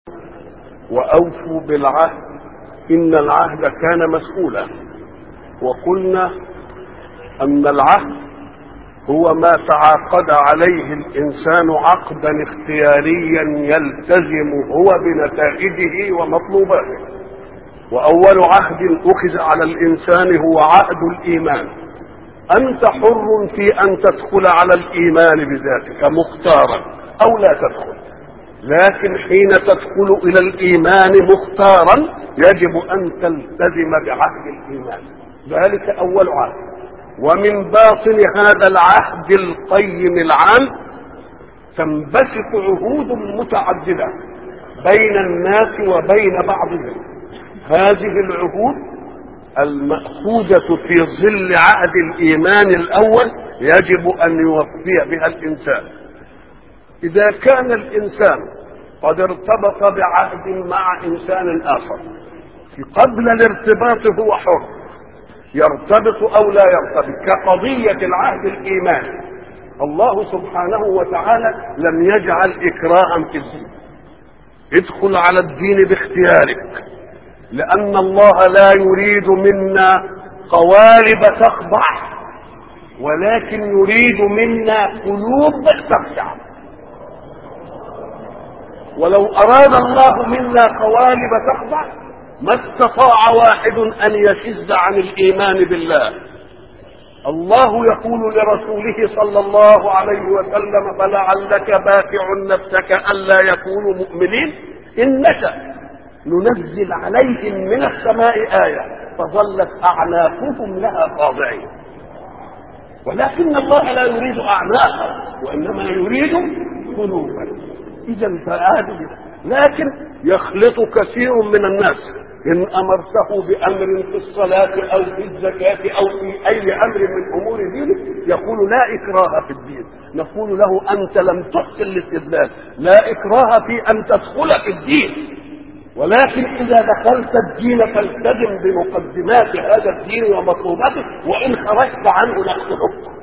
وأوفوا بالعهد إن العهد كان مسؤولا وقلنا أن العهد هو ما تعاقد عليه الإنسان عقدا اختياريا يلتزم هو بنتائجه ومطلوباته وأول عهد أخذ على الإنسان هو عهد الإيمان أنت حر في أن تدخل على الإيمان بذاتك مختارا أو لا تدخل لكن حين تدخل إلى الإيمان مختارا يجب أن تلتزم بعهد الإيمان ذلك أول عهد ومن باطن هذا العهد القيم العام تنبثق عهود متعددة بين الناس وبين بعضهم هذه العهود المأخوذة في ظل عهد الإيمان الأول يجب أن يوفي بها الإنسان إذا كان الإنسان قد ارتبط بعهد مع إنسان آخر قبل الارتباط هو حر يرتبط أو لا يرتبط كقضية العهد الإيماني الله سبحانه وتعالى لم يجعل إكراها في الدين ادخل على الدين باختيارك لأن الله لا يريد منا قوالب تخضع ولكن يريد منا قلوب تخشع ولو أراد الله منا قوالب تخضع ما استطاع واحد أن يشز عن الإيمان بالله الله يقول لرسوله صلى الله عليه وسلم فلعلك باكع نفسك ألا يكونوا مؤمنين إن نشأ ننزل عليهم من السماء آية فظلت أعناقهم لها خاضعين ولكن الله لا يريد أعناقا وإنما يريد قلوبا إذا فهذه لكن يخلط كثير من الناس إن أمرته بأمر في الصلاة أو في الزكاة أو في أي أمر من أمور دينه يقول لا إكراه في الدين نقول له أنت لم تحسن الاستدلال لا إكراه في أن تدخل في الدين ولكن إذا دخلت الدين فالتزم بمقدمات هذا الدين ومطلوباته وإن خرجت عنه نقتلك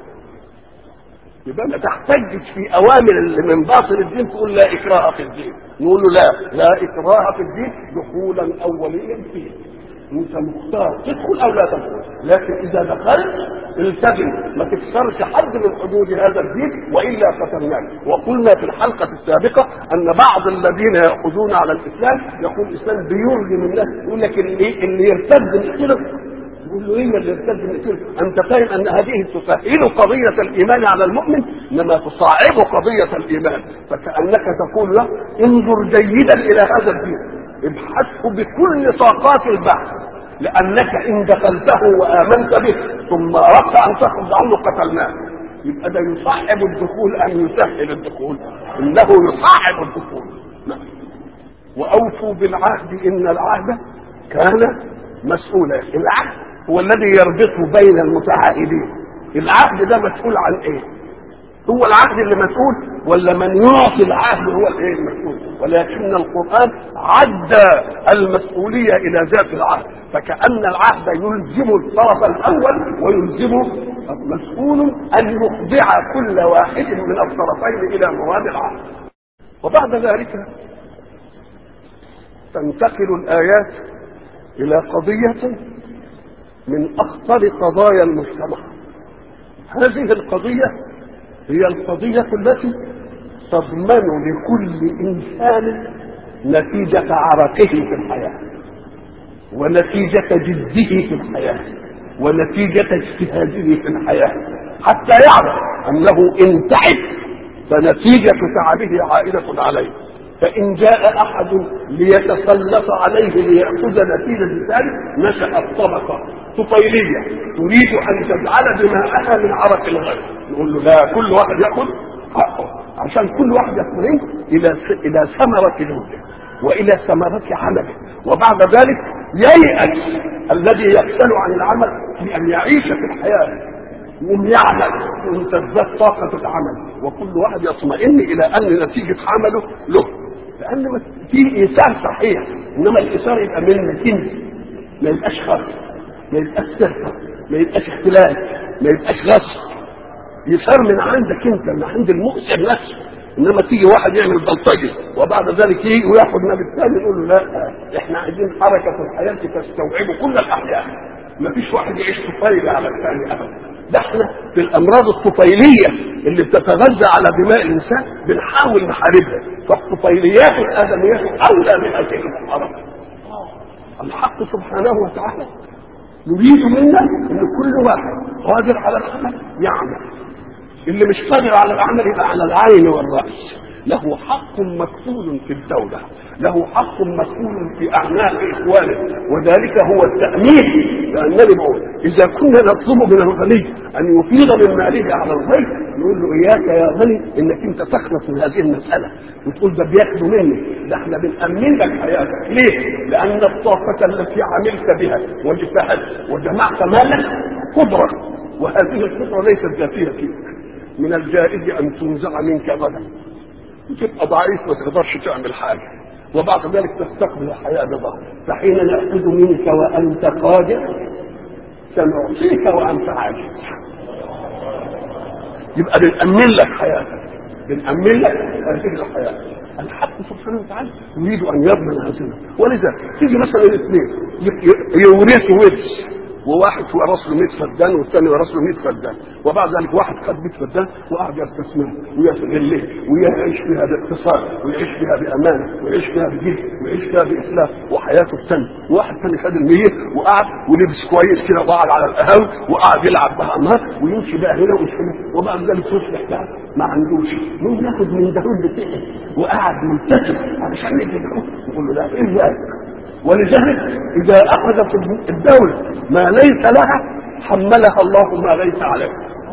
يبقى ما تحتجش في اوامر اللي من باطل الدين تقول لا اكراه في الدين نقول له لا لا اكراه في الدين دخولا اوليا فيه انت مختار تدخل او لا تدخل لكن اذا دخلت التزم ما تكسرش حد من حدود هذا الدين والا قتلناك وقلنا في الحلقه السابقه ان بعض الذين ياخذون على الاسلام يقول الاسلام بيرغم الناس يقول لك اللي اللي يرتد نقتله يقول له ايه اللي يرتد نقتله انت فاهم ان هذه تسهل قضيه الايمان على المؤمن انما تصعب قضيه الايمان فكانك تقول له انظر جيدا الى هذا الدين ابحثه بكل طاقات البحث لانك ان دخلته وامنت به ثم اردت ان تخرج عنه قتلناه يبقى ده يصعب الدخول ام يسهل الدخول انه يصعب الدخول نعم. واوفوا بالعهد ان العهد كان مسؤولا العهد هو الذي يربط بين المتعاهدين العهد ده مسؤول عن ايه هو العهد اللي مسؤول ولا من يعطي العهد هو الايه المسؤول ولكن القران عدى المسؤوليه الى ذات العهد فكان العهد يلزم الطرف الاول ويلزم مسؤول ان يخضع كل واحد من الطرفين الى مراد العهد وبعد ذلك تنتقل الايات الى قضيه من اخطر قضايا المجتمع هذه القضيه هي القضيه التي تضمن لكل انسان نتيجه عرقه في الحياه ونتيجه جده في الحياه ونتيجه اجتهاده في الحياه حتى يعرف انه ان تعب فنتيجه تعبه عائده عليه فإن جاء أحد ليتسلط عليه ليأخذ نتيجة ذلك نشأت طبقة طفيلية تريد أن تجعل دماءها من عرق الغير نقول له لا كل واحد يأخذ حقه عشان كل واحد يطمئن إلى إلى ثمرة جهده وإلى ثمرة عمله وبعد ذلك ييأس الذي يفشل عن العمل في أن يعيش في الحياة يقوم يعمل وتزداد طاقة العمل وكل واحد يطمئن إلى أن نتيجة عمله له لأن في إيثار صحيح إنما الإيثار يبقى منك أنت ما يبقاش خرج ما يبقاش سرقة ما يبقاش اختلاس ما يبقاش غصب إيثار من عندك أنت من عند المؤثر نفسه انما تيجي واحد يعمل بلطجي وبعد ذلك يجي وياخد نبي الثاني يقول له لا احنا عايزين حركه في الحياه تستوعب كل الاحياء ما فيش واحد يعيش طفيلي على الثاني ابدا ده احنا في الامراض الطفيليه اللي بتتغذى على دماء الانسان بنحاول نحاربها فالطفيليات الادميه اولى من هذه المحاربه الحق سبحانه وتعالى يريد منا ان كل واحد قادر على العمل يعمل اللي مش قادر على العمل يبقى على العين والراس له حق مكفول في الدولة له حق مكفول في أعناق إخوانه وذلك هو التأمين لأنني بقول إذا كنا نطلب من الغني أن يفيض من ماله على الغير نقول له إياك يا غني إنك أنت تخلص من هذه المسألة وتقول ده بياخدوا مني ده احنا بنأمن لك حياتك ليه؟ لأن الطاقة التي عملت بها واجتهدت وجمعت مالك قدرة وهذه القدرة ليست ذاتية فيك من الجائز أن تنزع منك غدا وتبقى ضعيف ما تقدرش تعمل حاجة وبعد ذلك تستقبل الحياة بضغط فحين نأخذ منك وأنت قادر سنعطيك وأنت عاجز يبقى بنأمن لك حياتك بنأمن لك هذه الحياة الحق سبحانه وتعالى يريد أن يضمن هذه ولذا تيجي مثلا الاثنين يورثوا ورث وواحد ورث له 100 فدان والثاني ورث له 100 فدان وبعد ذلك واحد خد 100 فدان وقعد يستثمر ويستغله ويعيش فيها باقتصاد ويعيش فيها بامانه ويعيش فيها بجد ويعيش فيها باسلام وحياته تتم وواحد ثاني خد ال 100 وقعد ولبس كويس كده وقعد على القهاوي وقعد يلعب بها ويمشي بقى هنا ويمشي هنا وبعد ذلك يصبح بقى ما عندوش مين ياخد من ده بتاعه وقعد ملتزم علشان يجي يقول له لا ايه ذلك ولذلك إذا أخذت الدولة ما ليس لها حملها الله ما ليس عليها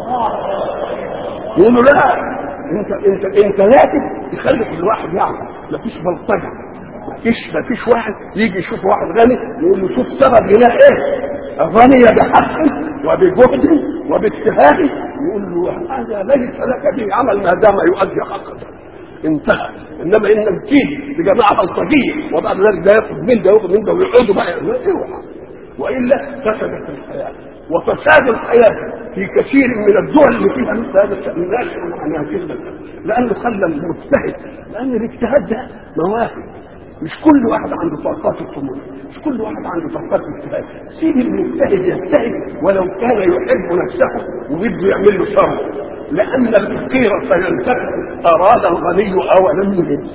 يقولوا لا انت انت انت لازم تخلي كل واحد يعمل مفيش بلطجه مفيش مفيش واحد يجي يشوف واحد غني يقول له شوف سبب غناه ايه غني بحق وبجهد وباجتهاد يقول له هذا ليس لك به عمل ما دام يؤدي حقك انتهى انما ان تيجي لجماعه بلطجيه وبعد ذلك ده ياخد من ده وياخد من ده ويقعدوا بقى اوعى والا فسدت الحياه وفساد الحياه في كثير من الدول اللي فيها مثل هذا الشأن ناشئ عن هذه المسألة لأنه خلى المجتهد لأن الاجتهاد ده مواهب مش كل واحد عنده طاقات الطموح مش كل واحد عنده طاقات الاجتهاد سيب المجتهد يجتهد ولو كان يحب نفسه وبده يعمل له شر لأن الفقير سينتفع أراد الغني أو لم يرد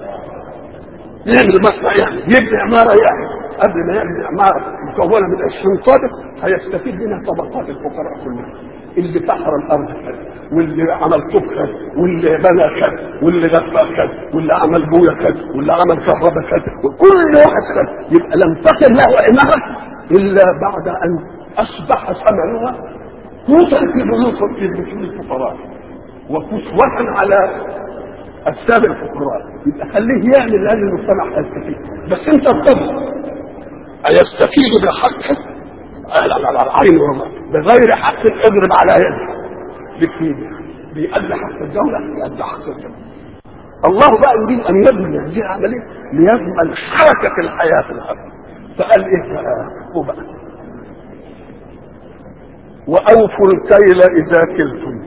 يعمل مصنع يعني يبني عمارة يعني قبل ما يبني عمارة مكونة من 20 طابق هيستفيد منها طبقات الفقراء كلها اللي فحر الأرض كذا واللي عمل طوب كذا واللي بنى كذا واللي غفى كذا واللي عمل بويا كذا واللي عمل كهرباء كذا وكل واحد كذا يبقى لم تصل له عمارة إلا بعد أن أصبح ثمنها قوتا في بيوت في بيوت الفقراء وكسوة على أجساد الفقراء يبقى خليه يعمل لأن المجتمع هيستفيد بس أنت الطب هيستفيد بحقه على العين والله بغير حق اضرب على يده بكتير بيأدي حق الدولة يأدي حق الدولة الله بقى يريد أن يبني هذه العملية ليضمن حركة الحياة في الأرض فقال إيه بقى هو بقى وأوفوا الكيل إذا كلتم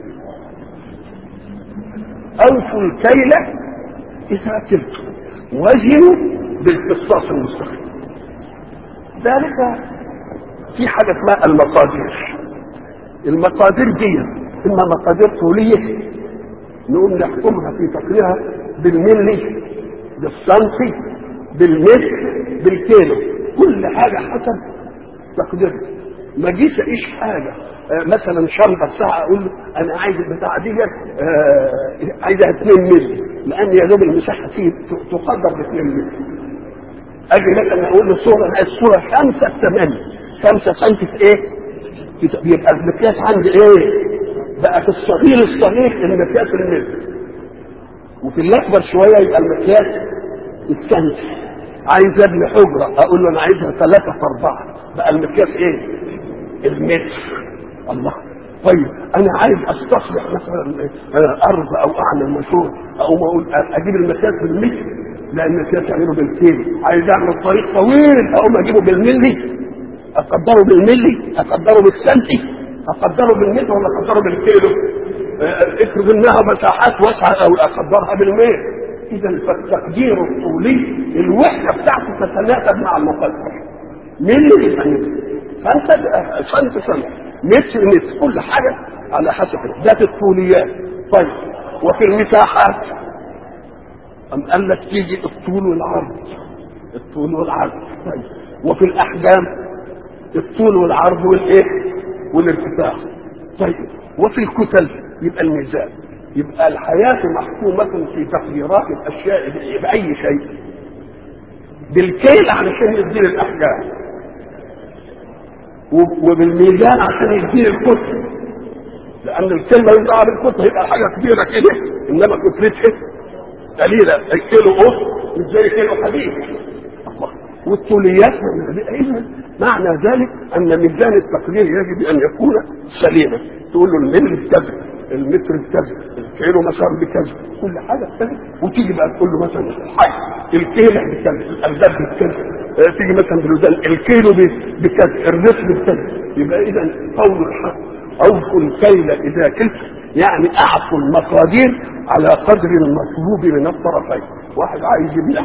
أوفوا الكيل إذا كلتم وزنوا بالقسطاس المستقيم ذلك في حاجة اسمها المقادير المقادير دي إما مقادير طولية نقوم نحكمها في تقريرها بالملي بالسنتي بالمتر بالكيلو كل حاجة حسب تقديرها ما جيش اعيش حاجه آه مثلا شنطه ساعه اقول له انا عايز البتاعه دي آه عايزها 2 مللي لان يا دوب المساحه فيه تقدر ب 2 مللي اجي مثلا اقول له صوره انا عايز صوره 5 8 5 سم في ايه؟ يبقى المقياس عندي ايه؟ بقى في الصغير الصغير المقياس المتر وفي الاكبر شويه يبقى المقياس السنتي عايز ابني حجره اقول له انا عايزها 3 في 4 بقى المقياس ايه؟ المتر الله طيب انا عايز استصلح مثلا ارض او اعمل مشروع او ما اقول اجيب المقياس بالمتر لا المقياس اعمله بالكيلو عايز اعمل طريق طويل اقوم اجيبه بالملي اقدره بالملي اقدره بالسنتي اقدره بالمتر ولا اقدره بالكيلو افرض انها مساحات واسعه او اقدرها بالميل اذا فالتقدير الطولي الوحده بتاعته تتناسب مع المقدر ملي فانت سنت سنت متر متر كل حاجه على حسب ذات الطوليات طيب وفي المساحات أم قال لك تيجي الطول والعرض الطول والعرض طيب وفي الأحجام الطول والعرض والإيه والارتفاع طيب وفي الكتل يبقى الميزان يبقى الحياة محكومة في تقديرات الأشياء بأي شيء بالكيل علشان يدير الأحجام وبالميزان عشان يدير الكتل لأن الكلمة يوضع بالكتل يبقى حاجة كبيرة كده إنما كتلتها قليلة كيلو قط مش زي كيلو حديد والطوليات إذا معنى ذلك أن ميزان التقدير يجب أن يكون سليما تقول له المتر بكذا المتر بكذا الكيلو مثلا بكذا كل حاجة بكذا وتيجي بقى تقول له مثلا الحي الكيلو بكذا الأرداب بكذا تيجي مثلا بالوزن الكيلو بكذا الرسم بكذا يبقى إذا قول الحق أوفوا الكيل إذا كلت يعني أعطوا المقادير على قدر المطلوب من الطرفين واحد عايز يبلع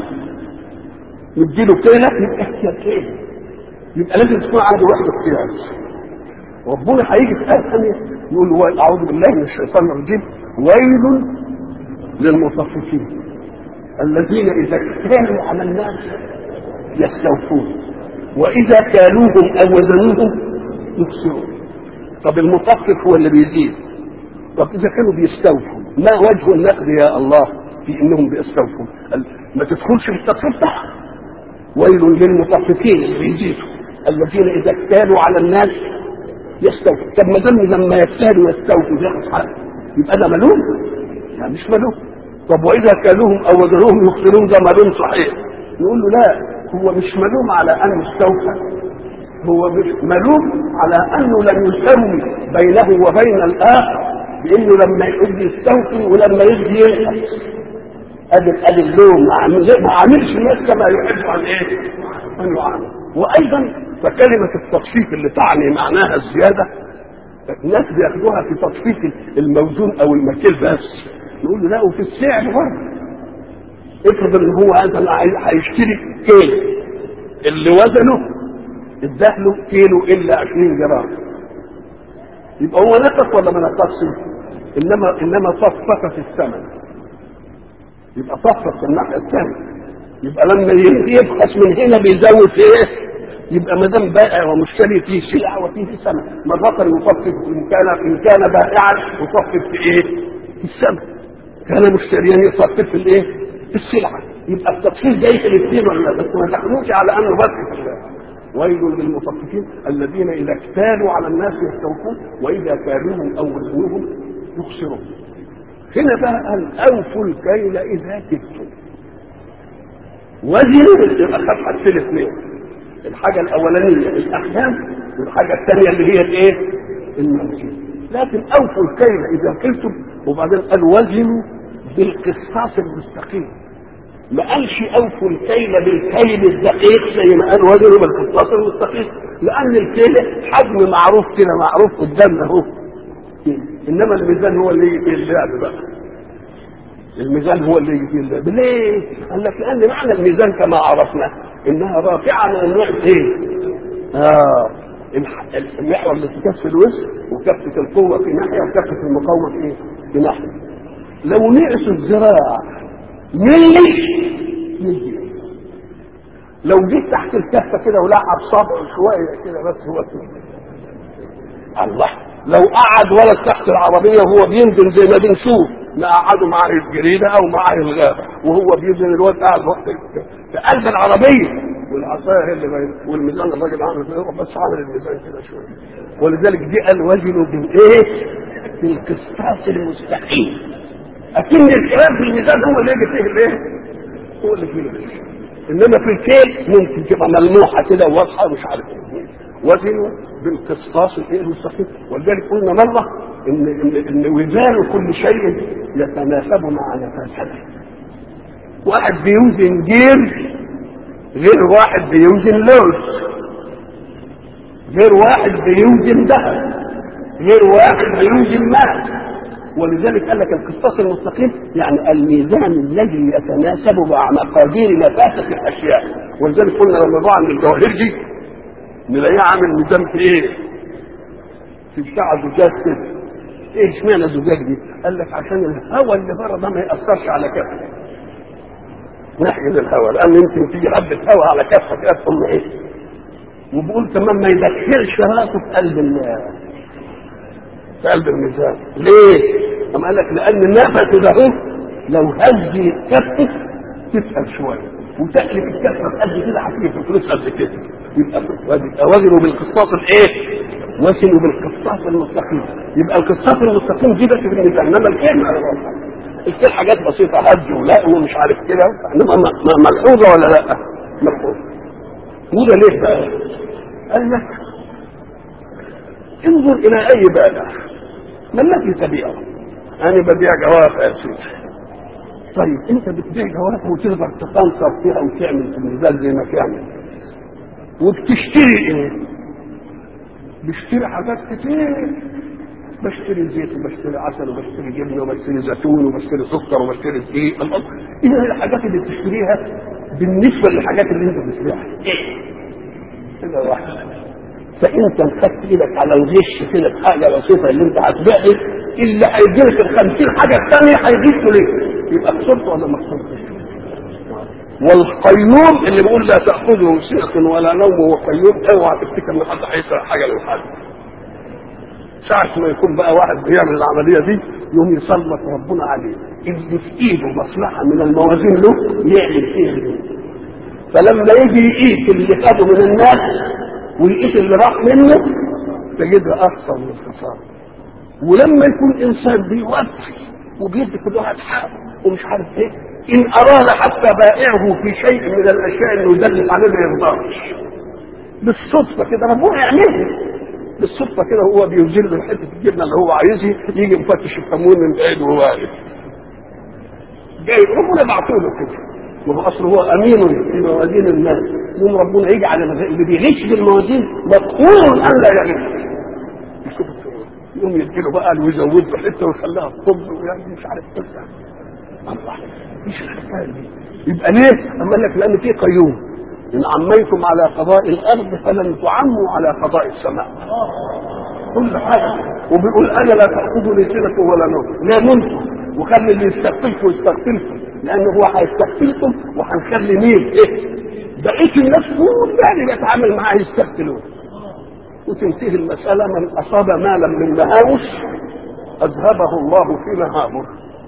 نديله كيلة يبقى احتياج كيلة يبقى لازم تكون عنده وحدة قياس ربنا هيجي في آية ثانية يقول أعوذ بالله من الشيطان الرجيم ويل للمطففين الذين إذا اكتالوا على الناس يستوفون وإذا كالوهم أو وزنوهم يخسرون طب المطفف هو اللي بيزيد طب إذا كانوا بيستوفوا ما وجه النقد يا الله في انهم بيستوفوا ما تدخلش في التطفيف ويل للمطففين اللي بيزيدوا الذين اذا اكتالوا على الناس يستوفوا طب ما دام لما يكتالوا يستوفوا ياخد حق يبقى ده ملوم لا مش ملوم طب واذا كالوهم او وزنوهم يخسرون ده ملوم صحيح نقول له لا هو مش ملوم على انه استوفى هو مش ملوم على انه لم يسوي بينه وبين الاخر بانه لما يجي يستوفي ولما يجي ينقص ادي ادي اللوم ما عاملش الناس كما يحب ان ايه؟ ان يعامل وايضا فكلمه التطفيف اللي تعني معناها الزياده الناس بياخدوها في تطفيف الموزون او المكيل بس نقول له لا وفي السعر برضه افرض ان هو مثلا هيشتري كيلو اللي وزنه اداله كيلو الا 20 جرام يبقى هو نقص ولا ما نقصش؟ انما انما صفق في الثمن يبقى صفق في الناحيه الثانيه يبقى لما يبخس من هنا بيزود في ايه؟ يبقى ما دام بائع ومشتري فيه سلعه وفيه ثمن مرة يصفق ان كان ان كان بائعا يصفق في ايه؟ في الثمن كان مشتريا يصفق في الايه؟ في السلعه يبقى التفصيل جاي في الاثنين ولا بس ما تحكموش على انه بس في الله ويل للمطففين الذين اذا اكتالوا على الناس يستوفون واذا كالوهم او وزنوهم يخسرون هنا بقى قال اوفوا الكيل اذا كدتم وزنوا يبقى خد في الاثنين الحاجه الاولانيه الاحكام والحاجه الثانيه اللي هي الايه؟ الموزين لكن اوفوا الكيل اذا كلتم وبعدين قال وزنوا بالقسطاس المستقيم ما قالش اوفوا الكيل بالكيل الدقيق زي ما قال وزنوا بالقسطاس المستقيم لان الكيل حجم معروف كده معروف قدامنا اهو انما الميزان هو اللي يجي فيه اللعب بقى الميزان هو اللي يجي فيه اللعب ليه؟ قال لك لان معنى الميزان كما عرفنا انها رافعه من النوع ايه؟ اه المحور اللي في كف الوسط وكفه القوه في ناحيه وكفه المقاومه في ايه؟ في ناحيه لو نقصوا الذراع ملي يجي لو جيت تحت الكفه كده ولعب صابعه شويه كده بس هو كده الله لو قعد ولد تحت العربيه وهو بينزل زي ما بنشوف ما قعدوا معاه الجريده او معاه الغابه وهو بينزل الواد قاعد في قلب العربيه والعصايه هي اللي باينه والميزان الراجل عامل كده يروح بس عامل الميزان كده شويه ولذلك دي قال وزنوا بالايه؟ بالقسطاس المستقيم اكن الكلام في الميزان هو اللي يجي فيه الايه؟ هو اللي فيه الايه؟ انما في الكيل ممكن تبقى ملموحه كده وواضحه مش عارف ايه وزنوا بالقسطاس الايه المستقيم ولذلك قلنا مره ان ان, إن وزان كل شيء يتناسب مع نفاسته واحد بيوزن جير غير واحد بيوزن لوز غير واحد بيوزن ذهب غير واحد بيوزن ماء ولذلك قال لك القسطاس المستقيم يعني الميزان الذي يتناسب مع مقادير نفاسة الاشياء ولذلك قلنا لما نروح عند الجواهرجي نلاقيه عامل ميزان في ايه؟ في بتاع زجاج كده ايه اشمعنى الزجاج دي؟ قال لك عشان الهواء اللي بره ده ما ياثرش على كفه ناحيه الهواء لان يمكن تيجي حبه هواء على كفه كده تقوم ايه؟ وبقول كمان ما يدخلش راسه في قلب في قلب الميزان ليه؟ أما قال لك لأن نفسه ده هو لو هز كفه تسأل شوية وتقلب الكفة قد كده هتيجي في فلوس قد كده يبقى يبقى وزنه بالقسطاس الايه؟ وزنه بالقسطاس المستقيم يبقى القسطاس المستقيم دي بس في الميزان انما الكلمة الكل حاجات بسيطة هز ولا ومش عارف كده انما ملحوظة ولا لا؟ ملحوظة وده ليه بقى؟ قال لك انظر الى اي بائع ما الذي تبيعه؟ انا ببيع جواب يا سيدي طيب انت بتبيع جواب وتقدر تقنصر فيها وتعمل في الميزان زي ما تعمل وبتشتري ايه؟ بشتري حاجات كتير بشتري زيت وبشتري عسل وبشتري جبنه وبشتري زيتون وبشتري سكر وبشتري دقيق الله ايه الحاجات اللي بتشتريها بالنسبه للحاجات اللي انت بتبيعها ايه؟ كده واحده فانت انخدت ايدك على الغش كده في حاجه بسيطه اللي انت هتبيعها اللي هيجي لك ال 50 حاجه الثانيه هيجيب ليه؟ يبقى خسرت ولا ما خسرتش؟ والقيوم اللي بيقول لا تاخذه سنه ولا نوم وهو قيوم اوعى تفتكر ان حد هيسرق حاجه لحد. ساعة ما يكون بقى واحد بيعمل العملية دي يوم يسلط ربنا عليه اللي في ايده مصلحة من الموازين له يعمل فيها اللي فلما يجي يقيس اللي خده من الناس ويقيس اللي راح منه تجدها اكثر من الخساره ولما يكون انسان بيوفي وبيدي كل واحد حقه ومش عارف ايه ان اراد حتى بائعه في شيء من الاشياء انه يدلس عليه ما يرضاش بالصدفه كده ربنا يعملها بالصدفه كده هو بيوزن له حته الجبنه اللي هو عايزها يجي مفتش الكمون من بعيد وهو واقف جاي ربنا بعته له كده ما هو اصل هو امين في موازين الناس يوم ربنا يجعل اللي بيغش بالموازين مقهور ان لا يغش يقوم يديله بقى ويزود له حته ويخليها تطب ويعني مش عارف ايه الله مش الحكايه دي يبقى ليه؟ اما قال لك لان في قيوم ان عميتم على قضاء الارض فلن تعموا على قضاء السماء كل حاجه وبيقول انا لا تاخذني سنه ولا نوم لا نمتم وخلي اللي يستغفلكم يستغفلكم لان هو هيستغفلكم وهنخلي مين ايه بقيه الناس كلها اللي بيتعامل معاه يستغفلون وتنتهي المسألة من أصاب مالا من مهاوش أذهبه الله في مهابه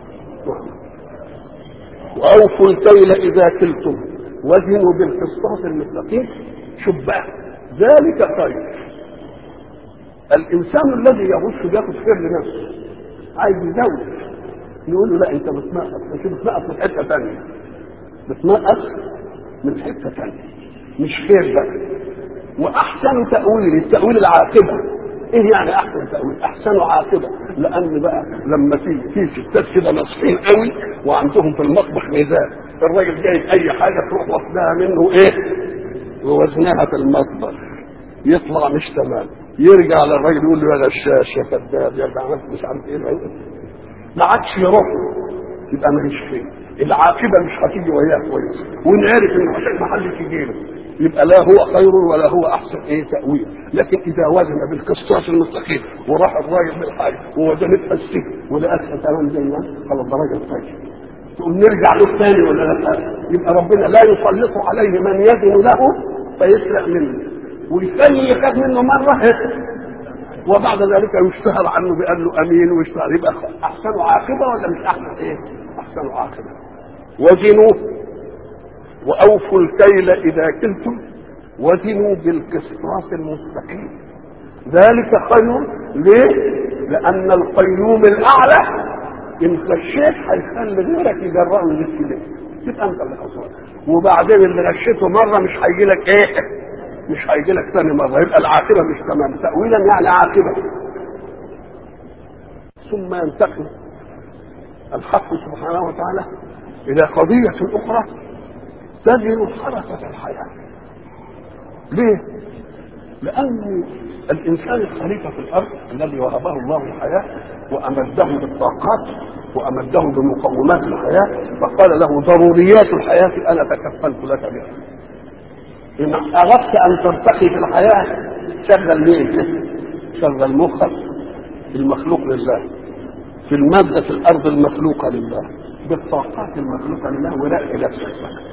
وأوفوا الكيل إذا كلتم وزنوا بالقسطاس المستقيم شوف بقى ذلك خير الإنسان الذي يغش بياخد خير لنفسه عايز يزود نقول له لا أنت بتنقص أنت بتنقص من حتة ثانية بتنقص من حتة ثانية مش خير بقى واحسن تاويل التاويل العاقبه ايه يعني احسن تاويل احسن عاقبه لان بقى لما في في ستات كده ناصحين قوي وعندهم في المطبخ ميزان الراجل جايب اي حاجه تروح واخدها منه ايه ووزنها في المطبخ يطلع مش تمام يرجع للراجل يقول له يا غشاش يا كذاب يا عملت مش عارف ايه ما عادش يروح يبقى ما هيش خير العاقبه مش هتيجي وياه كويس ونعرف ان عشان ما حدش يجي له يبقى لا هو خير ولا هو احسن ايه تاويل لكن اذا وزن بالقسطاس المستقيم وراح الراجل بالحاجه ووزنتها السجن ولقتها تمام زي ما خلاص ده راجل خير تقول نرجع له ثاني ولا لا يبقى ربنا لا يسلط عليه من يزن له فيسرق منه ويخلي يخاف منه مره وبعد ذلك يشتهر عنه بانه امين ويشتهر يبقى احسن عاقبه ولا مش احسن ايه؟ احسن عاقبه وزنوا واوفوا الكيل اذا كلتم وزنوا بالقسطاس المستقيم ذلك خير ليه؟ لان القيوم الاعلى ان خشيت هيخلي غيرك يجرأه ويغش ليه تبقى انت اللي خسران وبعدين اللي غشيته مره مش هيجي لك ايه؟ مش هيجي لك ثاني مره يبقى العاقبه مش تمام تاويلا يعني عاقبه ثم ينتقل الحق سبحانه وتعالى الى قضيه اخرى تزن حركة الحياة ليه؟ لأن الإنسان الخليفة في الأرض الذي وهبه الله الحياة وأمده بالطاقات وأمده بمقومات الحياة فقال له ضروريات الحياة أنا تكفلت لك بها إن أردت أن ترتقي في الحياة شغل مين؟ شغل مخك المخلوق لله في المادة في الأرض المخلوقة لله بالطاقات المخلوقة لله ورأي نفسك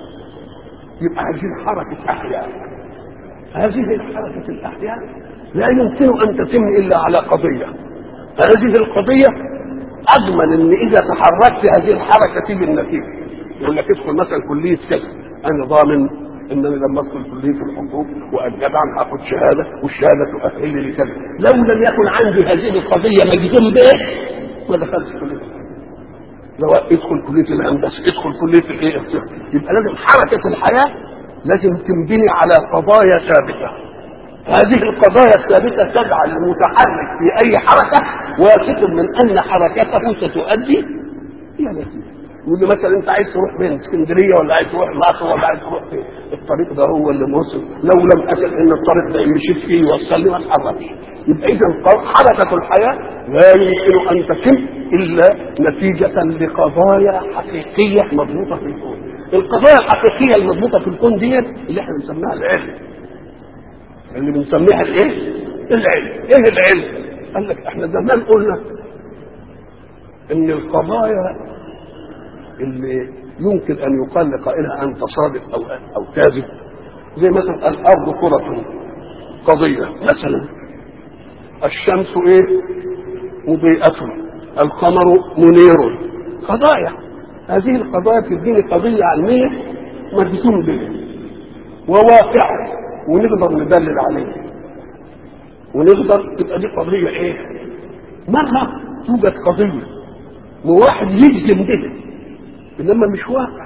يبقى هذه حركة أحياء هذه الحركة الأحياء لا يمكن أن تتم إلا على قضية هذه القضية أضمن أن إذا تحركت هذه الحركة تيجي النتيجة يقول لك ادخل مثلا كلية كذا أنا ضامن انني لما ادخل كليه الحقوق واتجدع هاخد شهاده والشهاده تؤهلني لكذا لو لم يكن عندي هذه القضيه مجزوم به ما دخلتش كليه لو ادخل كليه الهندسه ادخل كليه الايه يبقى لازم حركه الحياه لازم تنبني على قضايا ثابته هذه القضايا الثابته تجعل المتحرك في اي حركه واثق من ان حركته ستؤدي الى نتيجه يقول لي مثلا انت عايز تروح فين اسكندريه ولا عايز تروح مصر ولا عايز تروح فين الطريق ده هو اللي موصل لو لم اسال ان الطريق ده مشيت فيه يوصلني ما اتحركش يبقى اذا حركه الحياه لا يمكن ان تتم الا نتيجه لقضايا حقيقيه مضبوطه في الكون القضايا الحقيقيه المضبوطه في الكون دي اللي احنا بنسميها العلم اللي بنسميها الايه العلم ايه العلم قال لك احنا زمان قلنا ان القضايا اللي يمكن ان يقال لقائلها انت صادق او او كاذب زي مثلا الارض كرة قضية مثلا الشمس ايه مضيئة القمر منير قضايا هذه القضايا بتديني قضية علمية مجزوم بها وواقعة ونقدر ندلل عليها ونقدر تبقى دي قضية ايه مرة توجد قضية وواحد يجزم بها انما مش واقع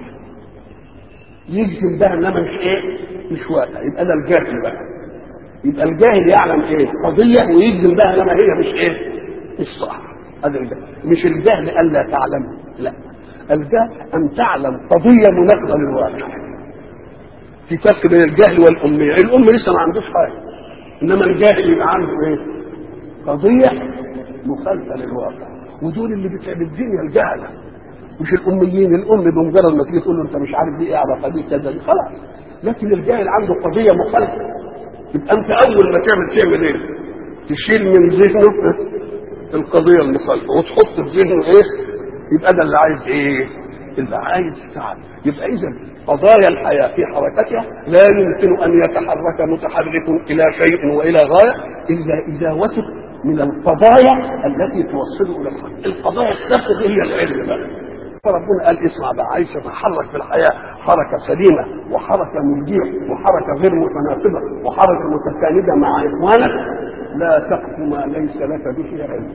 يجزم بها انما مش ايه مش واقع يبقى ده الجاهل بقى يبقى الجاهل يعلم ايه قضيه ويجزم بها انما هي مش ايه مش صح هذا الجهل مش الجهل الا تعلم لا الجهل ان تعلم قضيه مناقضه للواقع في فرق بين الجهل والاميه الام لسه ما عندوش حاجه انما الجاهل يبقى عنده ايه قضيه مخالفه للواقع ودول اللي بتديني الجهله مش الاميين الام بمجرد ما تيجي تقول له انت مش عارف دي ايه عرفه دي كذا دي خلاص لكن الجاهل عنده قضيه مخالفه يبقى انت اول ما تعمل تعمل ايه؟ تشيل من ذهنه القضيه المخالفه وتحط في ذهنه ايه؟ يبقى ده اللي عايز ايه؟ اللي عايز تعب يبقى اذا قضايا الحياه في حركتها لا يمكن ان يتحرك متحرك الى شيء والى غايه الا اذا وثق من القضايا التي توصله الى الحق القضايا الثابته هي العلم بقى فربنا قال اسمع بقى عايز تتحرك في الحياه حركه سليمه وحركه مبديه وحركه غير متناسبه وحركه متسانده مع اخوانك لا تقف ما ليس لك به علم.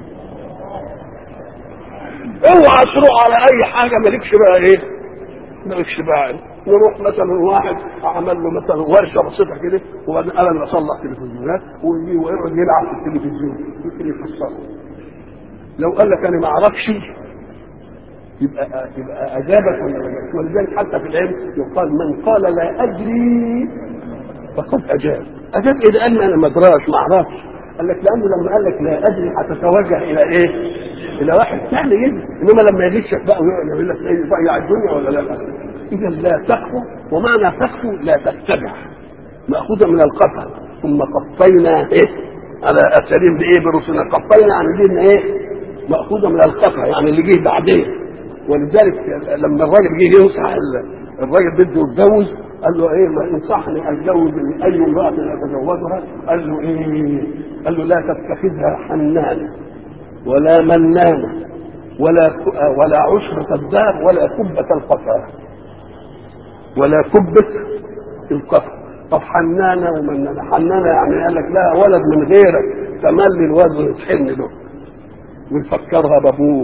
اوعى تروح على اي حاجه مالكش بقى ايه؟ مالكش بقى علم. نروح مثلا واحد عمل له مثلا ورشه بسيطه كده وبعدين قال انا اصلح تلفزيونات ويجي ويقعد يلعب في التلفزيون يمكن يفسره. لو قال لك انا ما اعرفش يبقى يبقى اجابك ولا ما اجابك ولذلك حتى في العلم يقال من قال لا ادري فقد اجاب اجاب ايه ده قال انا ما ادراش ما اعرفش قال لك لانه لما قال لك لا ادري هتتوجه الى ايه؟ الى واحد ثاني يدري انما لما يغشك بقى ويقول لك ايه يضيع الدنيا ولا لا؟ اذا لا تخفو ومعنى تخفو لا تتبع ماخوذه من القطع ثم قفينا ايه؟ على اثارهم بايه برسلنا قفينا عن دين ايه؟ ماخوذه من القطع يعني اللي جه بعدين ولذلك لما الراجل جه ينصح الراجل بده يتجوز قال له ايه ما انصحني اتجوز اي امراه اتزوجها قال له ايه قال له لا تتخذها حنانه ولا منانه ولا ولا عشرة الدهر ولا كبة القفا ولا كبة القفا طب حنانة ومنانة حنانة يعني قال لك لا ولد من غيرك تملي الواد ويتحن له ويفكرها بابوه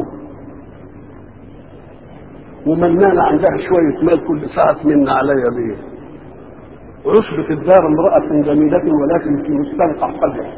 ومنانة عندها شوية مال كل ساعة من عليا بيه عشبة الدار امرأة جميلة ولكن في مستنقع قلبها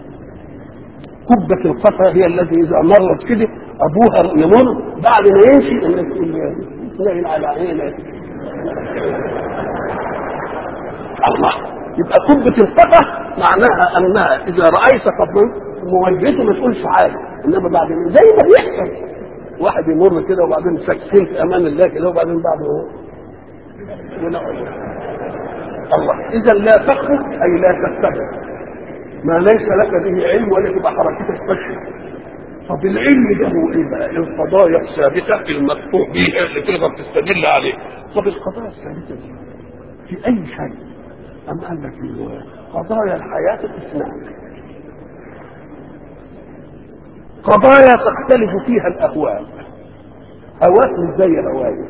كبة القفا هي التي إذا مرت كده أبوها يمر بعد ما يمشي الناس تقول تلاقي على عينك الله يبقى كبة القفا معناها انها اذا رايت فضلا مواجهته ما تقولش حاجه انما بعدين زي ما بيحصل واحد يمر كده وبعدين ساكتين في امان الله كده وبعدين بعده ونقعد الله اذا لا تخرج اي لا تتبع ما ليس لك به علم ولا تبقى حركتك فشل طب العلم ده هو ايه بقى؟ القضايا الثابته المفتوح بيها اللي تقدر تستدل عليه. طب القضايا الثابته دي في اي شيء؟ أم قال لك قضايا الحياه اثنان. قضايا تختلف فيها الاهواء. هواك مش زي هوايا.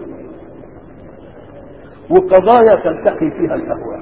وقضايا تلتقي فيها الاهواء.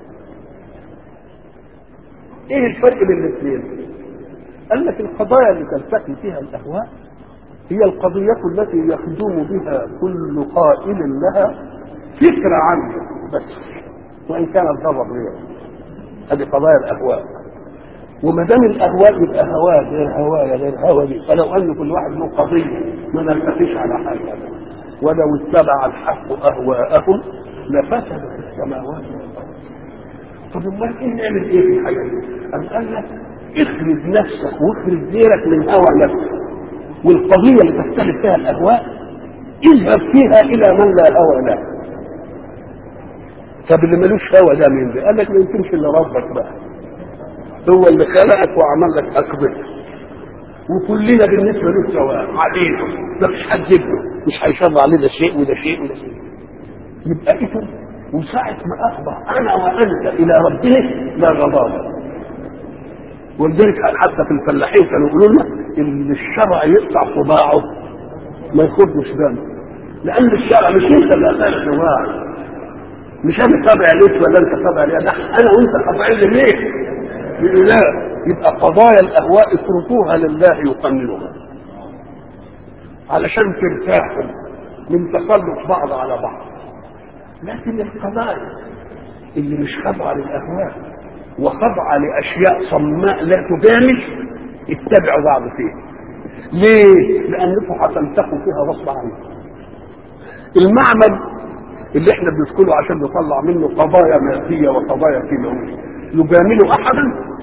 ايه الفرق بين الاثنين؟ قال لك القضايا اللي تلتقي فيها الاهواء هي القضية التي يخدم بها كل قائل لها فكرة عنه بس وإن كان الغضب غيره هذه قضايا الأهواء وما دام الأهواء يبقى هواء غير هوايا غير هوا دي فلو أن كل واحد له قضية ما نلتقيش على حاجة ولو اتبع الحق أهواءهم لفسدت السماوات والأرض طب امال ايه نعمل ايه في الحاجة دي؟ أم قال لك اخرج نفسك واخرج غيرك من هوى نفسك والقضية اللي تختلف فيها الأهواء اذهب فيها إلى من لا هوى له طب اللي ملوش هوى ده مين ده؟ قال لك ما يمكنش إلا ربك بقى هو اللي خلقك وعمل لك أقبل وكلنا بالنسبة له سواء علينا ما فيش حد ابنه مش هيشر علينا شيء وده شيء وده شيء يبقى إذا وساعة ما أفضى أنا وأنت إلى ربه لا غضاضة ولذلك حتى في الفلاحين كانوا يقولوا لنا ان الشرع يقطع صباعه ما يخرجش دم لان الشرع مش انت اللي قطعت صباعك مش انا تابع ليك ولا انت تابع لي انا وانت قاطعين ليه؟ لا يبقى قضايا الاهواء اتركوها لله يقننها علشان ترتاحوا من تسلط بعض على بعض لكن القضايا اللي مش خاضعه للاهواء وخضع لاشياء صماء لا تجامل اتبعوا بعض فيه ليه لانكم هتلتقوا فيها غصب عنكم المعمل اللي احنا بندخله عشان نطلع منه قضايا ماديه وقضايا كيماويه يجامل احدا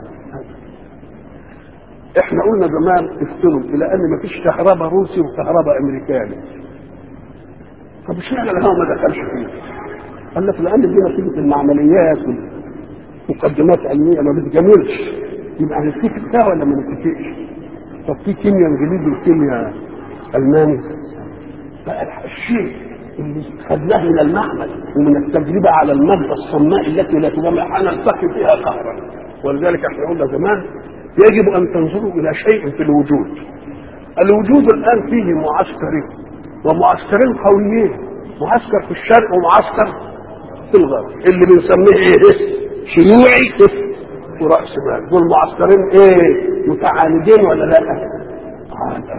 احنا قلنا زمان افتروا الى ان مفيش كهرباء روسي وكهرباء امريكاني طب اشمعنى الهواء ما دخلش فيه؟ قال لك لان دي نتيجه المعمليات مقدمات علميه ما بتجاملش يبقى هنتفق ده ولا ما نتفقش؟ طب في كيمياء انجليزي وكيمياء الماني بقى الشيء اللي خدناه من المعمل ومن التجربه على الماده الصماء التي لا تجمع هنلتقي فيها قهرا ولذلك احنا قلنا زمان يجب ان تنظروا الى شيء في الوجود الوجود الان فيه معسكرين ومعسكرين قويين معسكر في الشرق ومعسكر في الغرب اللي بنسميه ايه شيوعي وراس مال دول معسكرين ايه متعاندين ولا لا عادة.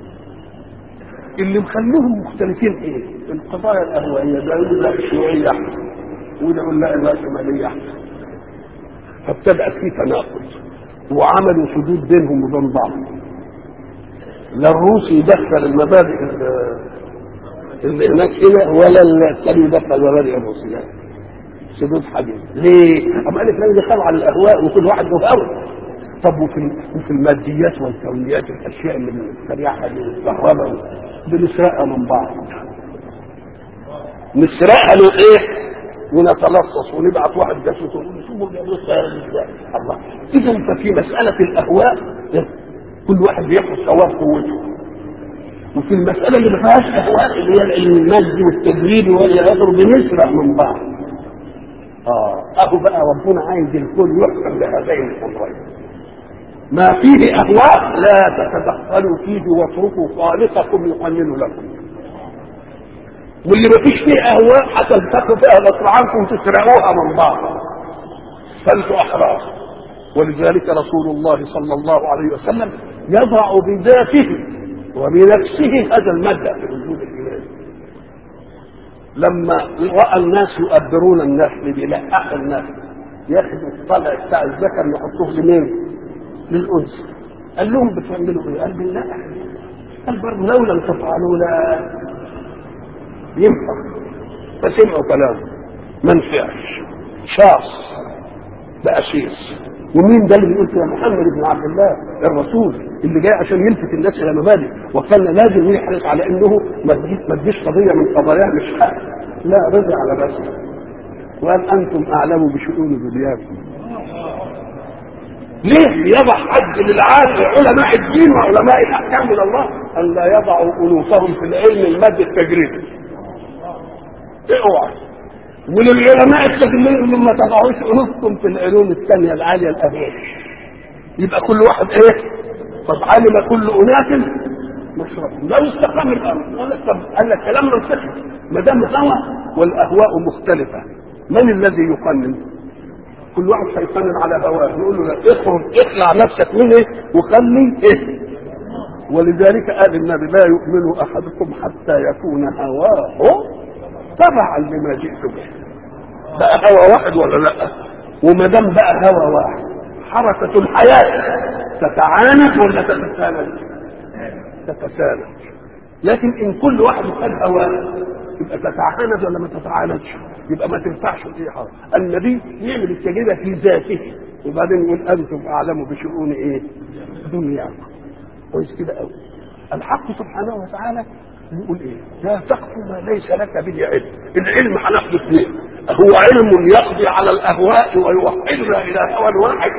اللي مخليهم مختلفين ايه القضايا الاهوائيه ده يقول لا الشيوعيه احسن وده يقول لا الراسماليه احسن فابتدأت في تناقض وعملوا حدود بينهم وبين بعض لا الروسي يدخل المبادئ اللي هناك هنا ولا الثاني يدخل المبادئ الروسيه سدود حديث ليه؟ أما قال لك لازم يخاف على الاهواء وكل واحد له هوى طب وفي وفي الماديات والكونيات الاشياء اللي بنستريحها دي والكهرباء بنسرقها من بعض نسرقها له ايه؟ ونتلصص ونبعت واحد جاسوس ونقول شوفوا الله اذا ففي مساله الاهواء كل واحد بياخد ثواب قوته وفي المسألة اللي ما فيهاش أهواء اللي هي العلم المادي والتدريبي والى آخره بنسرق من بعض. اه اهو بقى ربنا عايز الكل يحكم بهذين الامرين ما فيه اهواء لا تتدخلوا فيه واتركوا خالقكم يقنن لكم واللي ما فيش فيه اهواء هتلتقوا فيها غصب عنكم تسرقوها من بعض فانتوا احرار ولذلك رسول الله صلى الله عليه وسلم يضع بذاته وبنفسه هذا المبدا في الوجود الالهي لما راى الناس يؤبرون النسل بيلقحوا النسل ياخدوا الطلع بتاع الذكر يحطوه لمين؟ للانثى قال لهم بتعملوا ايه؟ قال بالله قال برضه لو لم تفعلوا لا ينفع فسمعوا كلامه ما نفعش شاص بقى شيخ ومين ده اللي بيقول كده محمد بن عبد الله الرسول اللي جاي عشان يلفت الناس الى مبادئ وكان لازم يحرص على انه ما تجيش ما تجيش قضيه من قضاياه مش حق لا رضي على نفسه وقال انتم اعلم بشؤون دنياكم ليه يضع حد للعالم علماء الدين وعلماء الاحكام من الله ان لا يضعوا انوفهم في العلم المادي التجريبي اوعى وللعلماء التجريبيين لما تضعوش انوفكم في العلوم الثانيه العاليه الاهيه يبقى كل واحد ايه طب علم كل اناس مشرب لا يستقام الامر قال لك طب قال لك كلام منطقي ما دام هوى والاهواء مختلفه من الذي يقنن؟ كل واحد هيقنن على هواه نقول له لا اخرج اخلع نفسك من ايه وخلي ايه ولذلك قال النبي لا يؤمن احدكم حتى يكون هواه تبعا لما جئت به بقى هوى واحد ولا لا وما دام بقى هوى واحد حركة الحياة تتعاند ولا تتساند؟ تتساند لكن ان كل واحد خد هواه يبقى تتعاند ولا ما تتعاندش يبقى ما تنفعش في حركة النبي يعمل التجربة في ذاته وبعدين يقول انتم اعلموا بشؤون ايه دنياكم كويس كده قوي الحق سبحانه وتعالى يقول ايه لا تقف ما ليس لك به علم العلم هناخده اثنين هو علم يقضي على الاهواء ويوحدنا الى هوى واحد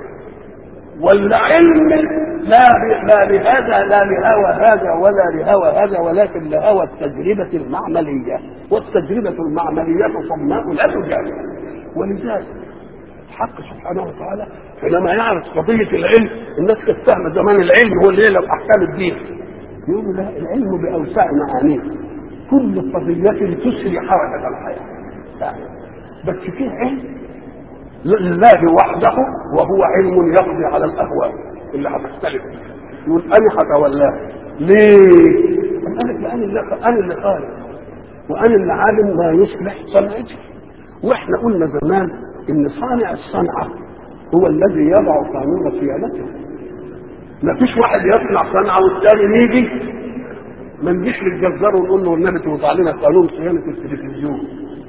ولا علم لا لا لهذا لا لهوى هذا ولا لهوى هذا ولكن لهوى التجربة المعملية والتجربة المعملية صماء لا تجارب ولذلك الحق سبحانه وتعالى حينما يعرف قضية العلم الناس كانت فاهمة زمان العلم هو اللي يعلم أحكام الدين يقولوا لا العلم بأوسع معانيه كل قضية تسري حركة الحياة بس فيه علم لله وحده وهو علم يقضي على الاهواء اللي هتختلف يقول انا هتولاه ليه؟ قال لك انا اللي انا اللي خالق وانا اللي عالم ما يصلح صنعتي واحنا قلنا زمان ان صانع الصنعه هو الذي يضع قانون صيانته ما فيش واحد يصنع صنعه والثاني يجي ما نجيش للجزار ونقول له والنبي توضع لنا قانون صيانه التلفزيون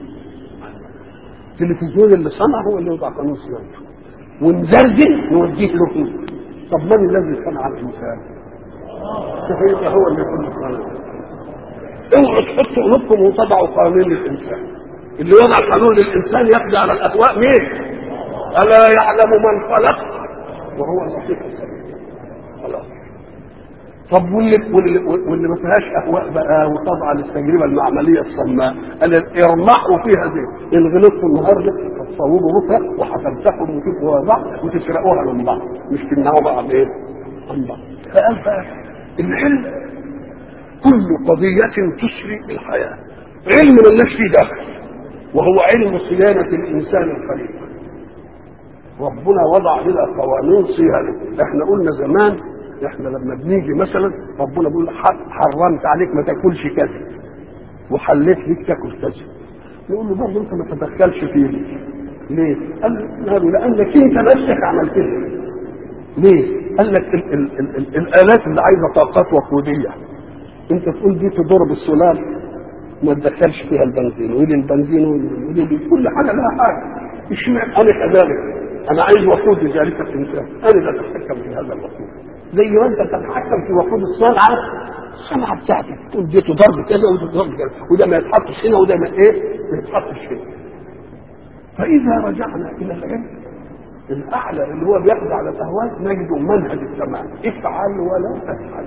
التلفزيون اللي صنع هو اللي يوضع قانون صيانته ونزرزن نوديه له فيه طب من الذي صنع الانسان؟ فهيبقى هو اللي يكون القانون اوعوا تحطوا قلوبكم وتضعوا قانون للانسان اللي وضع قانون للانسان يقضي على الاهواء مين؟ الا يعلم من خلق وهو اللطيف الخبير خلاص طب واللي واللي, واللي ما فيهاش اهواء بقى وطبعا التجربه المعمليه الصماء قال ارمحوا فيها دي ان غلطتوا النهارده هتصوبوا بكره وهتمسكوا وتبقوا بعض وتسرقوها من بعض مش تمنعوا بعض ايه؟ عن بعض فقال بقى العلم كل قضية تسري الحياة علم ملناش فيه دخل وهو علم صيانة الإنسان الخليق ربنا وضع لنا قوانين صيانة احنا قلنا زمان احنا لما بنيجي مثلا ربنا بيقول حرمت عليك ما تاكلش كذا وحليت ليك تاكل كذا نقول له برضه انت ما تتدخلش فيه ليه؟ قال له لانك انت نفسك عملت كده ليه؟ قال لك ال ال ال ال الالات اللي عايزه طاقات وقوديه انت تقول دي تضر بالسلال ما تدخلش فيها البنزين ويلي البنزين ويلي كل حاجه لها حاجه اشمعنى انا كذلك انا عايز وقود لذلك الانسان انا لا اتحكم في هذا الوقود زي ما انت تتحكم في وقود الصنعه الصنعه بتاعتك تقول دي تضرب كذا ودي تضرب كذا وده ما يتحطش هنا وده ما ايه ما يتحطش هنا فاذا رجعنا الى العلم الاعلى اللي هو بيقضي على الاهواء نجد منهج السماء افعل ولا تفعل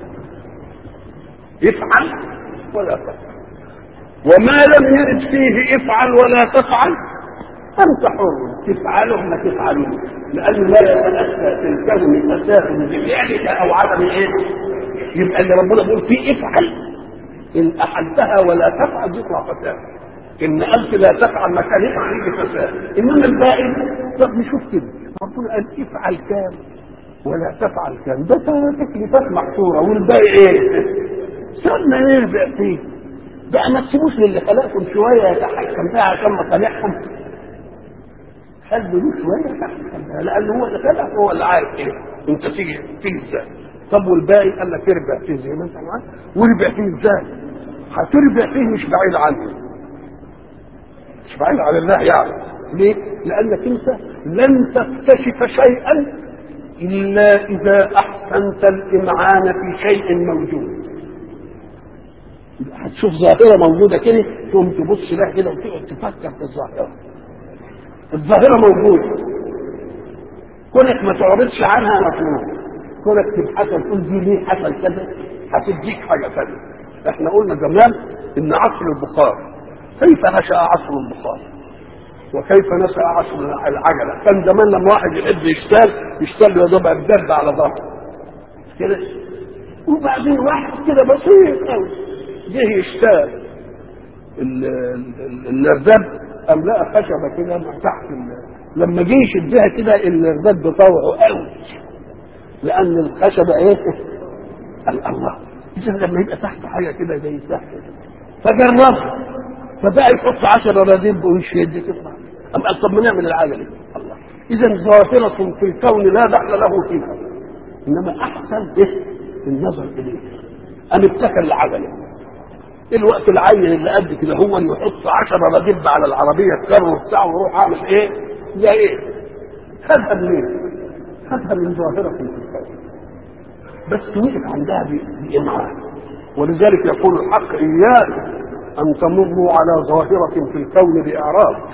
افعل ولا تفعل وما لم يرد فيه افعل ولا تفعل انت حر تفعله ما تفعله لانه لا يتاتى في الكون فساد بفعلك او عدم ايه يبقى اللي ربنا بيقول فيه افعل ان احلتها ولا تفعل يطلع فساد ان قلت لا تفعل مكان يفعل يجي فساد انما الباقي طب نشوف كده ربنا قال افعل كام ولا تفعل كام ده تكليفات محصوره والباقي ايه؟ سيبنا نرجع فيه بقى ما تسيبوش للي خلقكم شويه يتحكم فيها عشان مصالحكم خلوا له شويه يتحكم فيها لان هو اللي خلق هو اللي عارف ايه انت تيجي فيه ازاي طب والباقي قال لك ارجع فيه زي ما انت عارف وارجع فيه ازاي هترجع فيه مش بعيد عنه مش بعيد عن الله يعني ليه؟ لانك انت لن تكتشف شيئا الا اذا احسنت الامعان في شيء موجود هتشوف ظاهره موجوده كده تقوم تبص لها كده وتقعد تفكر في الظاهره الظاهره موجوده كونك ما تعرضش عنها مطلوب كونك تبحث تقول دي ليه حصل كذا هتديك حاجه ثانيه احنا قلنا زمان ان عصر البخار كيف نشا عصر البخار وكيف نشا عصر العجله كان زمان لما واحد يحب يشتغل يشتغل يضرب الدب على ظهره كده وبعدين واحد كده بسيط قوي جه يشتغل النرداب قام لقى خشبه كده تحت لما جه يشدها كده النرداب بطوعه قوي لان الخشبه ايه قال الله اذا لما يبقى تحت حاجه كده زي تحت فجربها فبقى يحط 10 راديب ويشد تطلع أم قال طب ما نعمل العجله الله اذا ظاهره في الكون لا دخل له فيها انما احسن إيه؟ النظر اليه ان ابتكر العجله الوقت العين اللي قد كده هو انه يحط 10 راديب على العربيه الكر بتاعه ويروح عامل ايه؟ زي ايه؟ خدها منين؟ خدها من ظاهره في الكون بس وقف عندها بإمعان ولذلك يقول الحق إياك أن تمروا على ظاهرة في الكون بإعراض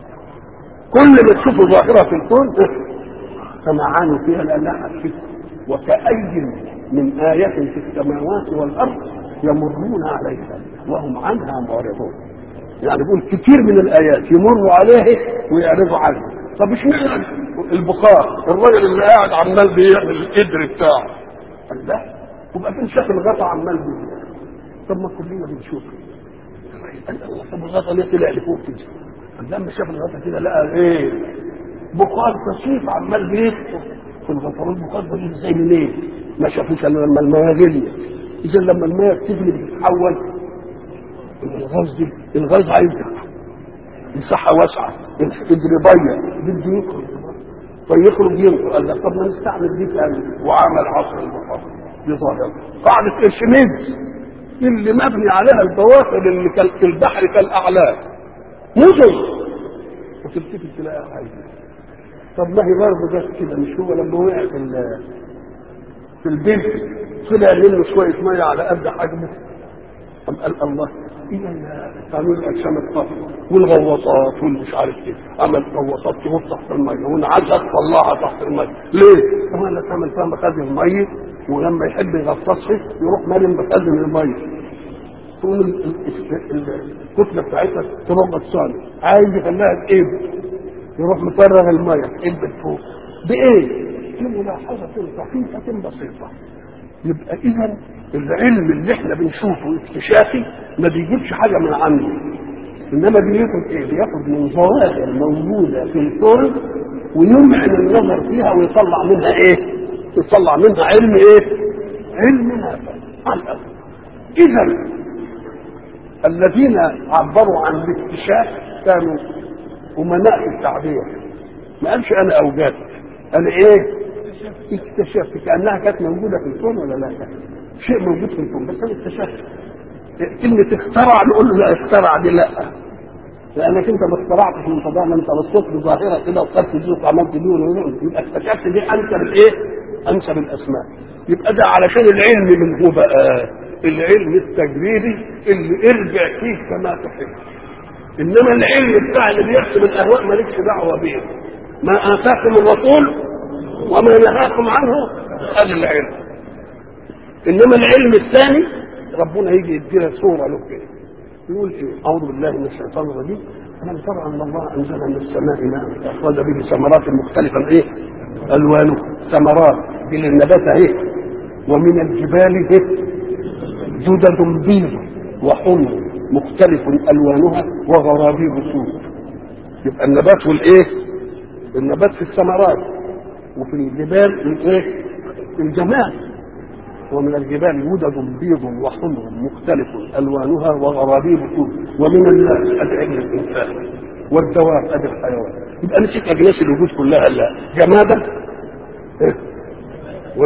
كل ما تشوفوا ظاهرة في الكون تمعنوا فيها لأنها حسيت وكأي من آية في السماوات والأرض يمرون عليها وهم عنها معرضون يعني بيقول كتير من الآيات يمروا عليه ويعرضوا عنها طب اشمعنى البخار الراجل اللي قاعد عمال بيعمل القدر بتاعه قال لا وبعدين شاف الغطا عمال بيه طب ما كلنا بنشوف قال الله طب الغطا ليه طلع لفوق كده قال لما شاف الغطا كده لقى ايه بخار كثيف عمال بيفتح في الغطا البخار ده بيجي زي منين ما شافوش الا لما الميه غليت اذا لما الميه بتغلي بتتحول الغاز دي الغاز هيفتح مساحه واسعه القدر ضيق بده يخرج فيخرج ينقل قال لك طب ما نستعمل دي تاني وعمل عصر البحر دي ظاهره قاعده ارشميدس اللي مبني عليها البواخر اللي كان في البحر كالاعلام مدن وتلتفت تلاقيها عايزه طب ما هي برضه جت كده مش هو لما وقع في في البنت طلع منه شويه ميه على قد حجمه قام قال الله اذا قانون الاجسام الطاهره والغواصات والمش عارف ايه عمل غواصات تغوص تحت الميه ونعزها تطلعها تحت الميه ليه؟ طبعا لا تعمل فيها مخازن الميه ولما يحب يغطسها يروح مرن مخازن الميه تقوم الكتله بتاعتها تروح غطسانه عايز يخليها تقب يروح مفرغ الميه تقب فوق بايه؟ بملاحظه خفيفه بسيطه يبقى اذا العلم اللي احنا بنشوفه اكتشافي ما بيجيبش حاجه من عنده انما بياخد ايه؟ بياخد من ظواهر موجوده في الكون ويمعن النظر فيها ويطلع منها ايه؟ يطلع منها علم ايه؟ علم نافع على الأسف اذا الذين عبروا عن الاكتشاف كانوا امناء في التعبير ما قالش انا اوجدت انا ايه؟ اكتشفت كانها كانت موجوده في الكون ولا لا؟ شيء موجود في الكون بس انا اكتشفت كلمة اخترع نقول له لا اخترع دي لا لانك انت ما اخترعتش من فضاء انت بصيت بظاهره كده وخدت دي وعملت دي يبقى اكتشفت دي انسب الايه؟ انسب الاسماء يبقى ده علشان العلم من هو بقى العلم التجريبي اللي ارجع فيه كما تحب انما العلم بتاع اللي بيحسب الاهواء مالكش دعوه بيه ما اتاكم الرسول وما نهاكم عنه هذا العلم انما العلم الثاني ربنا يجي يدينا صوره له كده يقول ايه اعوذ بالله من الشيطان الرجيم الم ترى ان الله انزل من السماء ماء اخرج به ثمرات مختلفا ايه الوانه ثمرات دي للنبات ايه ومن الجبال ايه جدد بيض وحمر مختلف الوانها وغرابيب سود يبقى النبات والايه النبات في الثمرات وفي الجبال الايه الجمال ومن الجبال ودد بيض وحمر مختلف الوانها وغرابيب سود ومن الناس ادعي الانسان والدواب ادي الحيوان يبقى نسيت اجناس الوجود كلها لا جمادا إيه؟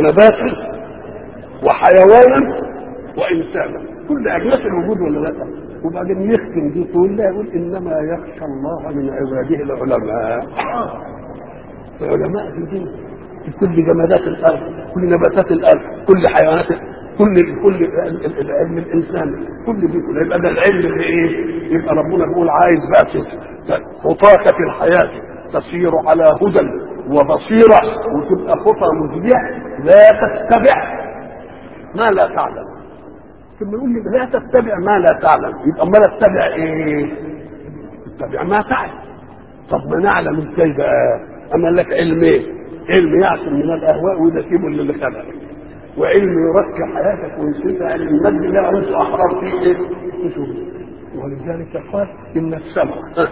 ونباتا وحيوانا وانسانا كل اجناس الوجود ولا لا وبعدين يختم دي تقول لا يقول انما يخشى الله من عباده العلماء العلماء في دين في كل جمادات الارض كل نباتات الارض كل حيوانات كل كل العلم الانساني كل دي كله يبقى ده العلم اللي ايه؟ يبقى ربنا بيقول عايز بقى خطاك في الحياه تسير على هدى وبصيره وتبقى خطى مجديه لا تتبع ما لا تعلم ثم يقول لي لا تتبع ما لا تعلم يبقى ما لا تتبع ايه؟ تتبع ما تعلم طب ما نعلم ازاي بقى؟ اما لك علم ايه؟ علم يعصم من الاهواء وده سيبه اللي خلقه وعلم يركب حياتك ويسيبها علم المجد لا انت احرار فيه ايه؟ ولذلك قال ان السمع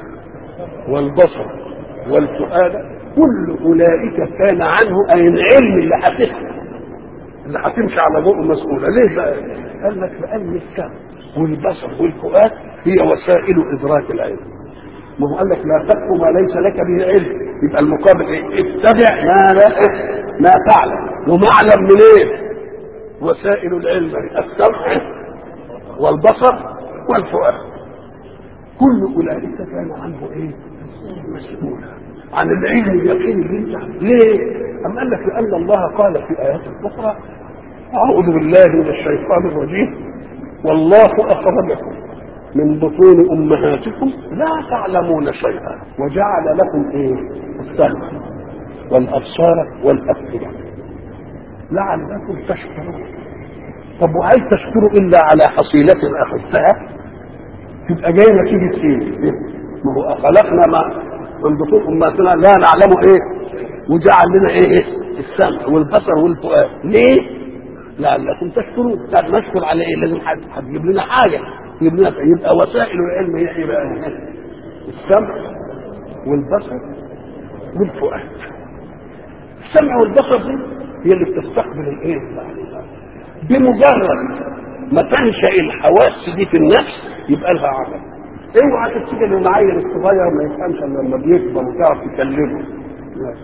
والبصر والفؤاد كل اولئك كان عنه اي العلم اللي هتفهم اللي هتمشي على ضوء مسؤولة ليه بقى؟ قال لك لأن السمع والبصر والفؤاد هي وسائل إدراك العلم ما هو قال لك لا تقف ما ليس لك به علم يبقى المقابل ايه؟ اتبع ما لا ما تعلم ومعلم من ايه؟ وسائل العلم السمع والبصر والفؤاد كل اولئك كان عنه ايه؟ مسؤولا عن العلم اليقين اللي انت ليه؟ أم قال لك لأن الله قال في آيات أخرى أعوذ بالله من الشيطان الرجيم والله أخرجكم من بطون أمهاتكم لا تعلمون شيئا وجعل لكم إيه؟ السمع والأبصار والأفئدة لعلكم تشكرون طب وهل تشكروا إلا على حصيلة أخذتها؟ تبقى جاية نتيجة إيه؟ ما هو خلقنا ما من بطون أمهاتنا لا نعلم إيه؟ وجعل لنا ايه السمع والبصر والفؤاد ليه لعلكم تشكرون طب نشكر على ايه لازم هتجيب لنا حاجه تجيب لنا يبقى وسائل العلم هي ايه بقى السمع والبصر والفؤاد السمع والبصر دي هي اللي بتستقبل الايه بمجرد ما تنشا الحواس دي في النفس يبقى لها عمل اوعى تفتكر ان العيل الصغير ما يفهمش الا لما بيكبر وتعرف تكلمه لا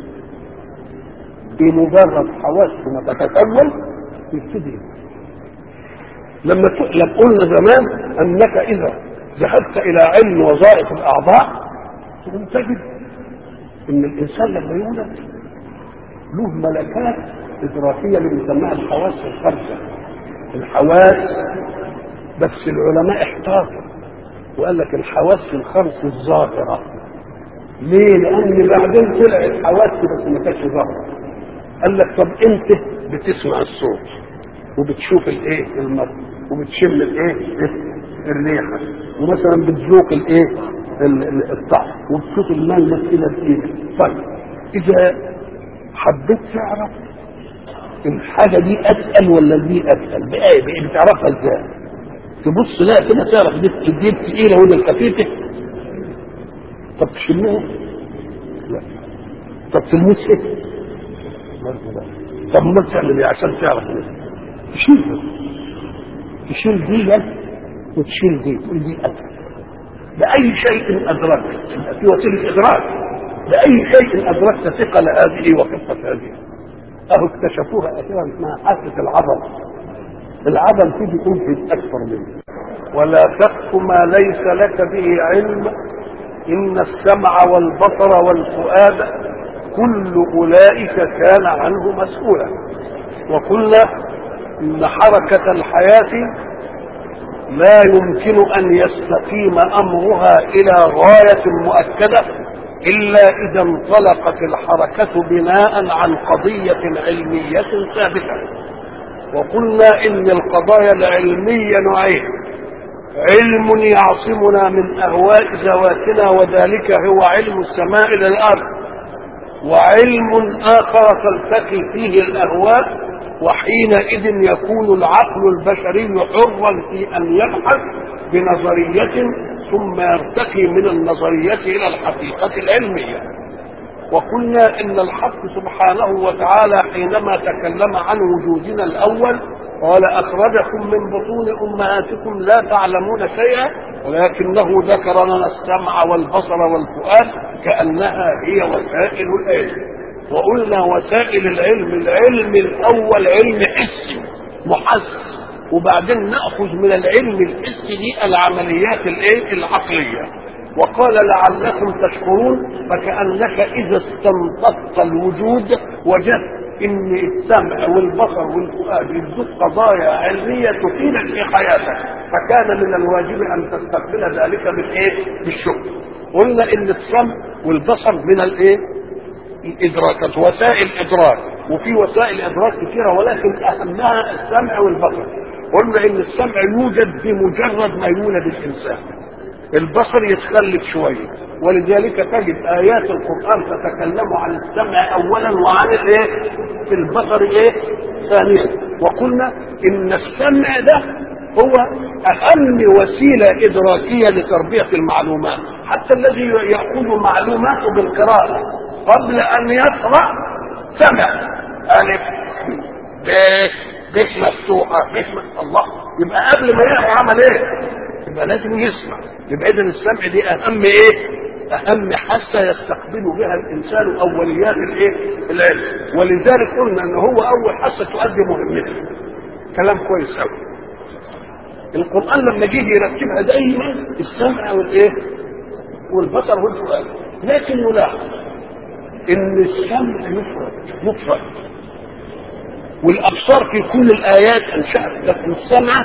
بمجرد حواسه ما تتكون يبتدي لما لما قلنا زمان انك اذا ذهبت الى علم وظائف الاعضاء تقوم تجد ان الانسان لما يولد له ملكات ادراكيه اللي بنسميها الحواس الخمسه الحواس بس العلماء احتاطوا وقال لك الحواس الخمس الظاهره ليه؟ لان بعدين طلعت حواس بس ما كانتش ظاهره قال لك طب انت بتسمع الصوت وبتشوف الايه المرء وبتشم الايه الريحه ومثلا بتذوق الايه الطعم وبتشوف الملمس الى الايد طيب اذا حبيت تعرف الحاجه دي اتقل ولا دي اتقل بايه بايه بتعرفها ازاي تبص لا كده تعرف دي دي تقيله ولا الخفيفه طب تشمها لا طب تلمسها طب ما تعمل ايه عشان تعرف ايه تشيل تشيل دي وتشيل دي تقول دي اتقل بأي شيء أدركت في وسيلة إدراك بأي شيء أدركت ثقل هذه وخفة هذه أهو اكتشفوها أخيرا اسمها حاسة العضل العضل تيجي تنفذ أكثر منه ولا تخف ما ليس لك به علم إن السمع والبصر والفؤاد كل أولئك كان عنه مسؤولا وقلنا إن حركة الحياة لا يمكن أن يستقيم أمرها إلى غاية مؤكدة إلا إذا انطلقت الحركة بناء عن قضية علمية ثابتة وقلنا إن القضايا العلمية نوعين علم يعصمنا من أهواء ذواتنا وذلك هو علم السماء إلى الأرض وعلم آخر تلتقي فيه الأهواء وحينئذ يكون العقل البشري حرا في أن يبحث بنظرية ثم يرتقي من النظرية إلى الحقيقة العلمية وقلنا إن الحق سبحانه وتعالى حينما تكلم عن وجودنا الأول قال أخرجكم من بطون أمهاتكم لا تعلمون شيئا ولكنه ذكر لنا السمع والبصر والفؤاد كأنها هي وسائل العلم وقلنا وسائل العلم العلم الأول علم حسي محس وبعدين ناخذ من العلم الحسي دي العمليات الايه العقليه وقال لعلكم تشكرون فكانك اذا استنطقت الوجود وجدت ان السمع والبصر والفؤاد يدوك قضايا علميه تفيدك في حياتك فكان من الواجب ان تستقبل ذلك بالايه؟ بالشكر. قلنا ان السمع والبصر من الايه؟ الادراكات وسائل ادراك وفي وسائل ادراك كثيره ولكن اهمها السمع والبصر. قلنا ان السمع يوجد بمجرد ما يولد الانسان. البصر يتخلف شويه ولذلك تجد ايات القران تتكلم عن السمع اولا وعن الايه في البصر ايه ثانيا وقلنا ان السمع ده هو اهم وسيله ادراكيه لتربيه المعلومات حتى الذي ياخذ معلوماته بالقراءه قبل ان يقرا سمع الف ب ب مفتوحه ب الله يبقى قبل ما يقرا عمل ايه يبقى لازم يسمع يبقى اذا السمع دي اهم ايه اهم حاسه يستقبل بها الانسان اوليات الايه العلم ولذلك قلنا ان هو اول حاسه تؤدي مهمته كلام كويس قوي القران لما جه يرتبها دايما السمع والايه والبصر والفؤاد لكن نلاحظ ان السمع مفرد مفرد والابصار في كل الايات انشات لكم السمع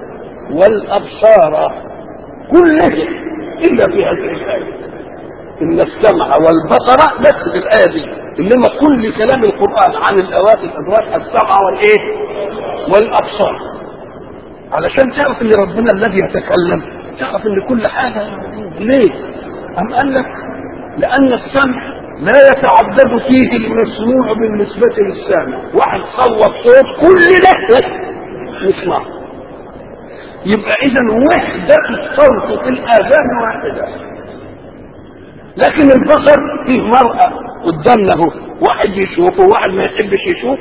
والابصار كلها الا في هذه الايه ان السمع والبصر بس في الايه دي انما كل كلام القران عن الاوات الادراك السمع والايه والابصار علشان تعرف ان ربنا الذي يتكلم تعرف ان كل حاجه ليه ام قال لك لان السمع لا يتعدد فيه المسموع بالنسبة للسامع واحد صوت صوت كل ده نسمعه يبقى اذا وحدة الصوت في الاذان واحدة لكن البصر فيه مرأة قدامنا اهو واحد يشوفه وواحد ما يحبش يشوف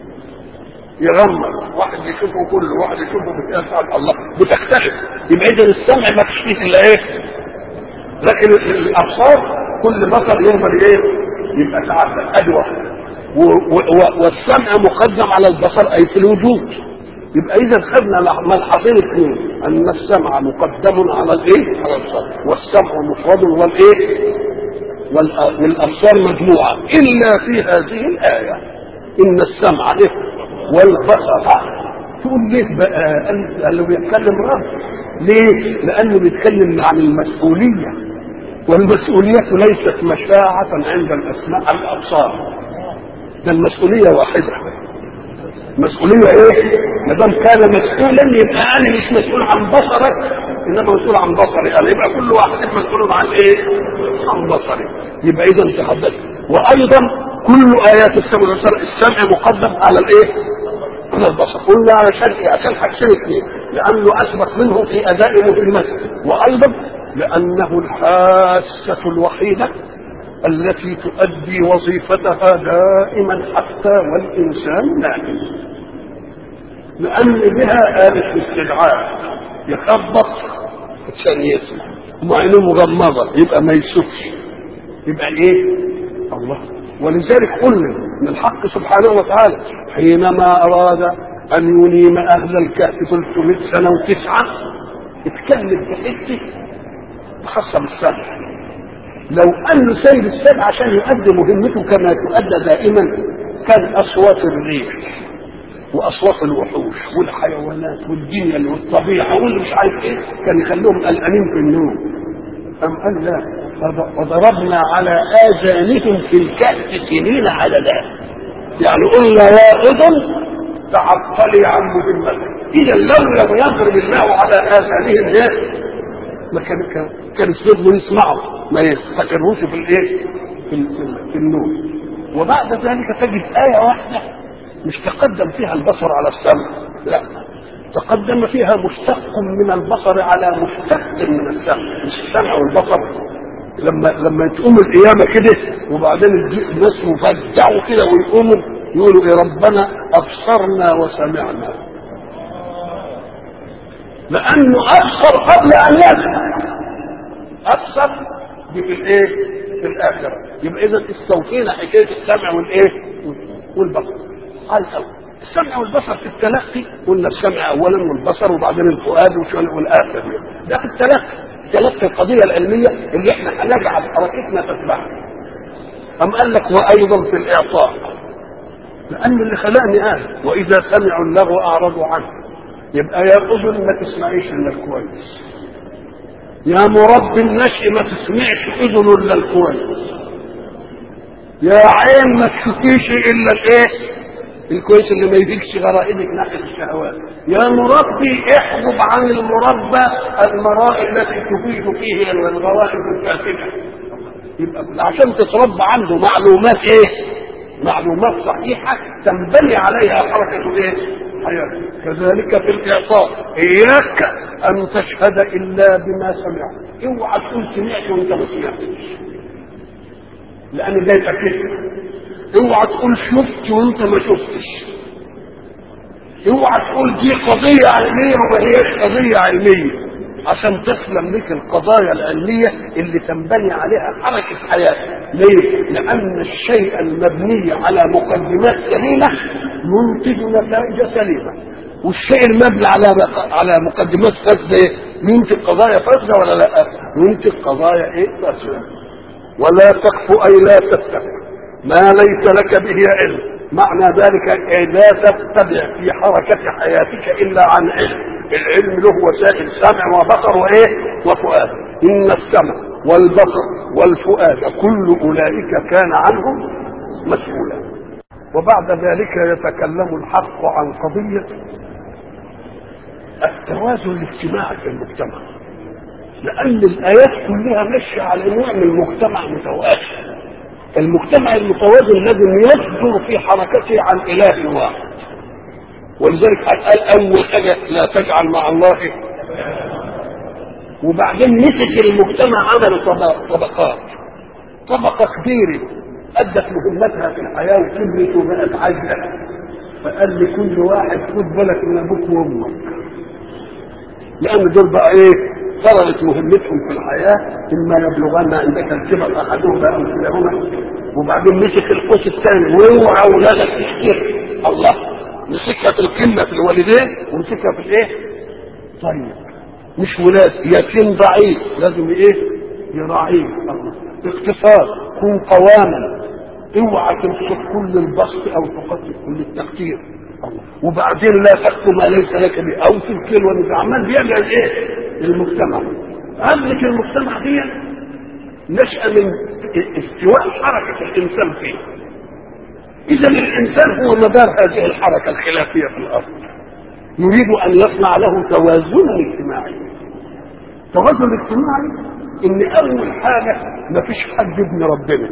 يغمض واحد يشوفه كله واحد يشوفه بتسأل الله بتختلف يبقى اذا السمع ما فيش فيه الا ايه لكن الابصار كل بصر يقدر ايه يبقى تعبد ادي واحده والسمع مقدم على البصر اي في الوجود يبقى اذا خدنا ملحظين اثنين ان السمع مقدم على الايه على البصر والسمع مفرد والايه والابصار مجموعه الا في هذه الايه ان السمع إيه؟ والبصر تقول ليه بقى قال له بيتكلم رب ليه لانه بيتكلم عن المسؤوليه والمسؤولية ليست مشاعة عند الأسماء الأبصار ده المسؤولية واحدة مسؤولية ايه؟ ما دام كان مسؤولا يبقى انا مش مسؤول عن بصرك انما مسؤول عن بصري انا يبقى كل واحد مسؤول عن ايه؟ عن بصري يبقى اذا تحدث وايضا كل ايات السمع والبصر السمع مقدم على الايه؟ على البصر قلنا علشان ايه؟ عشان حاجتين اثنين لانه اثبت منه في اداء مهمته وايضا لأنه الحاسة الوحيدة التي تؤدي وظيفتها دائما حتى والإنسان نائم لأن بها آلة الاستدعاء يخبط عشان يسمع وعينه مغمضة يبقى ما يشوفش يبقى ايه؟ الله ولذلك قلنا ان الحق سبحانه وتعالى حينما اراد ان ينيم اهل الكهف 300 سنه وتسعه اتكلم في حته خاصة بالسبع لو أنه سيد السبع عشان يؤدي مهمته كما تؤدى دائما كان أصوات الريح وأصوات الوحوش والحيوانات والدنيا والطبيعة واللي مش عارف إيه كان يخليهم قلقانين في النوم أم قال لا وضربنا على آذانهم في الكهف سنين عددا يعني قلنا يا أذن تعطلي عن مهمتك إذا لو لم يضرب الله على آذانهم إيه ما كان كان يفضلوا يسمعوا ما يفتكروش في الايه في, في النور وبعد ذلك تجد آية واحدة مش تقدم فيها البصر على السمع لا تقدم فيها مشتق من البصر على مشتق من السمع مش السمع والبصر لما لما تقوم القيامة كده وبعدين الناس يفجعوا كده ويقوموا يقولوا يا ربنا أبصرنا وسمعنا لانه ابصر قبل ان يسمع ابصر دي في الايه في الاخره يبقى اذا استوفينا حكايه السمع والايه والبصر قال أول. السمع والبصر في التلقي قلنا السمع اولا والبصر وبعدين الفؤاد والاخر ده في التلقي تلقي القضيه العلميه اللي احنا هنجعل حركتنا تتبعها ام قال لك وايضا في الاعطاء لان اللي خلقني قال واذا سمعوا اللغو اعرضوا عنه يبقى يا اذن ما تسمعيش الا الكويس يا مربي النشء ما تسمعش اذن الا الكويس يا عين ما تشوفيش الا الايه الكويس اللي ما يفيكش غرائبك ناحيه الشهوات يا مربي احجب عن المربى المراء التي تفيد فيه الغرائب الفاسده يبقى عشان تتربى عنده معلومات ايه معلومات صحيحه تنبني عليها حركه ايه حياتك كذلك في الاعطاء اياك ان تشهد الا بما سمعت اوعى تقول سمعت وانت ما سمعتش لان ده يبقى كده اوعى تقول شفت وانت ما شفتش اوعى تقول دي قضية علمية وما هيش قضية علمية عشان تسلم لك القضايا العلمية اللي تنبني عليها حركة حياتك ليه؟ لأن الشيء المبني على مقدمات سليمة منتج نتائج سليمة والشيء المبني على على مقدمات فاسدة ينتج قضايا فاسدة ولا لا؟ ينتج قضايا ايه؟ فاسدة ولا تقف أي لا تتبع ما ليس لك به علم معنى ذلك لا تتبع في حركة حياتك إلا عن علم العلم له وسائل سمع وبصر وإيه وفؤاد إن السمع والبصر والفؤاد كل أولئك كان عنهم مسؤولا وبعد ذلك يتكلم الحق عن قضية التوازن الاجتماعي في المجتمع لأن الآيات كلها ماشية على نوع من المجتمع متوازن المجتمع المتوازن لازم يصدر في حركته عن اله واحد ولذلك قال اول حاجه لا تجعل مع الله وبعدين مسك المجتمع عمل طبقات طبقه كبيره ادت مهمتها في الحياه وكبرت وبقت عجله فقال لكل واحد خد بالك من ابوك وامك لان دول بقى ايه فرغت مهمتهم في الحياة إما يبلغن عندك الكبر أحدهما أو كلاهما وبعدين مسك القوس الثاني واوعى أولادك تشتري الله مسكها في القمة في الوالدين ومسكها في الإيه؟ طيب مش ولاد يتيم ضعيف لازم إيه؟ يراعيه الله اقتصاد كن قواما اوعى تمسك كل البسط أو تقتل كل التقدير الله وبعدين لا تخف ما ليس لك به أو في الكلوة عمال بيعمل إيه؟ المجتمع أملك المجتمع دي نشأة من استواء حركة الإنسان فيه إذا الإنسان هو مدار هذه الحركة الخلافية في الأرض يريد أن يصنع له توازنا اجتماعيا التوازن الاجتماعي إن أول حاجة ما فيش حد ابن ربنا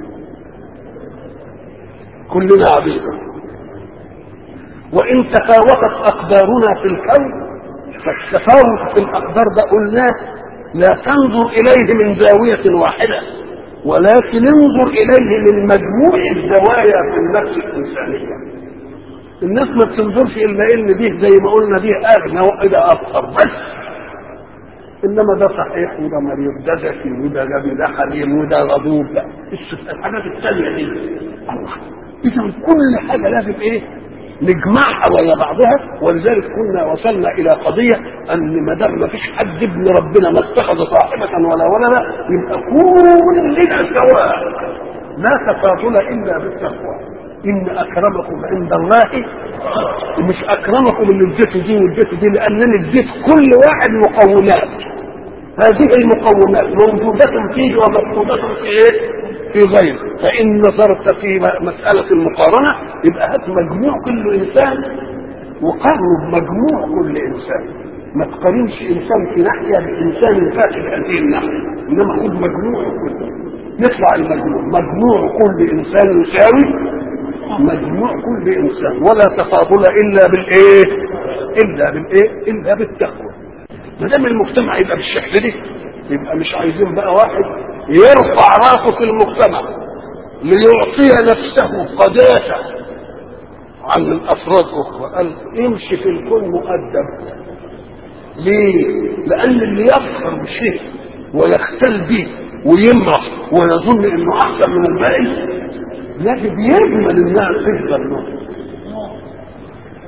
كلنا عبيدا وإن تفاوتت أقدارنا في الكون فالتفاوت في الاقدار ده قلناه لا تنظر اليه من زاويه واحده ولكن انظر اليه من مجموع الزوايا في النفس الانسانيه الناس ما بتنظرش الا ان دي زي ما قلنا دي اغنى وده افقر بس انما ده صحيح وده مريض ده ذكي وده غبي ده حليم وده غضوب لا الحاجات الثانيه دي الله اذا كل حاجه لازم ايه نجمعها ويا بعضها ولذلك كنا وصلنا الى قضيه ان ما دام ما فيش حد ابن ربنا ما اتخذ صاحبه ولا ولدا يبقى كلنا سواء لا تفاضل الا بالتقوى ان اكرمكم عند الله مش اكرمكم اللي اديته دي واديته دي لانني اديت كل واحد مقومات هذه المقومات موجودة فيه ومفقودة في ايه؟ في غيره فإن نظرت في مسألة المقارنة يبقى هات مجموع كل إنسان وقارنه بمجموع كل إنسان ما تقارنش إنسان في ناحية بإنسان فاشل هذه الناحية إنما خد مجموع كله نطلع المجموع مجموع كل إنسان يساوي مجموع كل إنسان ولا تفاضل إلا بالإيه؟ إلا بالإيه؟ إلا بالتقوى ما دام المجتمع يبقى بالشكل ده يبقى مش عايزين بقى واحد يرفع راسه في المجتمع ليعطي نفسه قداسة عن الأفراد أخرى قال امشي في الكون مؤدب ليه؟ لأن اللي يفخر بشيء ويختل به ويمرح ويظن انه احسن من الباقي لازم يجمل الناس تقدر له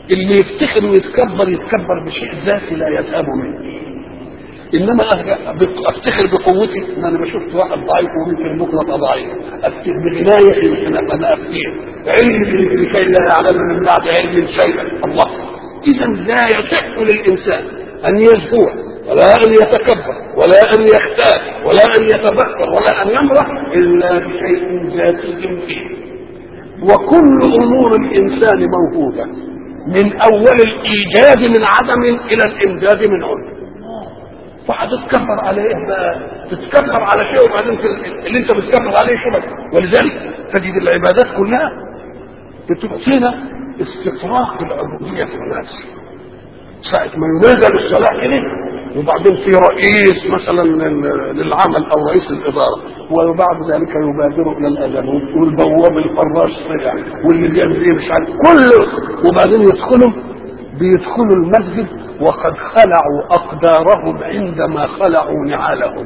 اللي يفتخر ويتكبر يتكبر بشيء ذاتي لا يذهب منه انما افتخر بقوتي ان انا شفت واحد ضعيف وممكن بكره ابقى ضعيف افتخر بغنايتي يمكن انا افتخر علمي لكي لا يعلم من بعد علم شيئا الله اذا لا يصح للانسان ان يزهو ولا ان يتكبر ولا ان يختال ولا ان يتبختر ولا ان يمرح الا بشيء ذاتي فيه وكل امور الانسان موجوده من اول الايجاد من عدم الى الامداد من عدم فهتتكبر على ايه بقى؟ تتكبر على شيء وبعدين اللي انت بتكبر عليه شبك ولذلك تجد العبادات كلها بتعطينا استطراق العبوديه في الناس ساعة ما ينادى بالصلاة كده وبعدين في رئيس مثلا للعمل او رئيس الاداره وبعد ذلك يبادر الى الاذان والبواب الفراش طلع واللي بيعمل ايه مش عارف كله وبعدين يدخلوا بيدخلوا المسجد وقد خلعوا اقدارهم عندما خلعوا نعالهم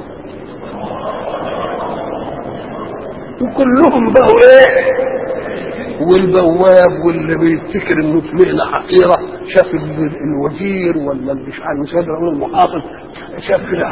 وكلهم بقوا ايه والبواب واللي بيفتكر انه في مهنه حقيره شاف الوزير ولا مش عارف مش قادر اقول المحافظ شاف كده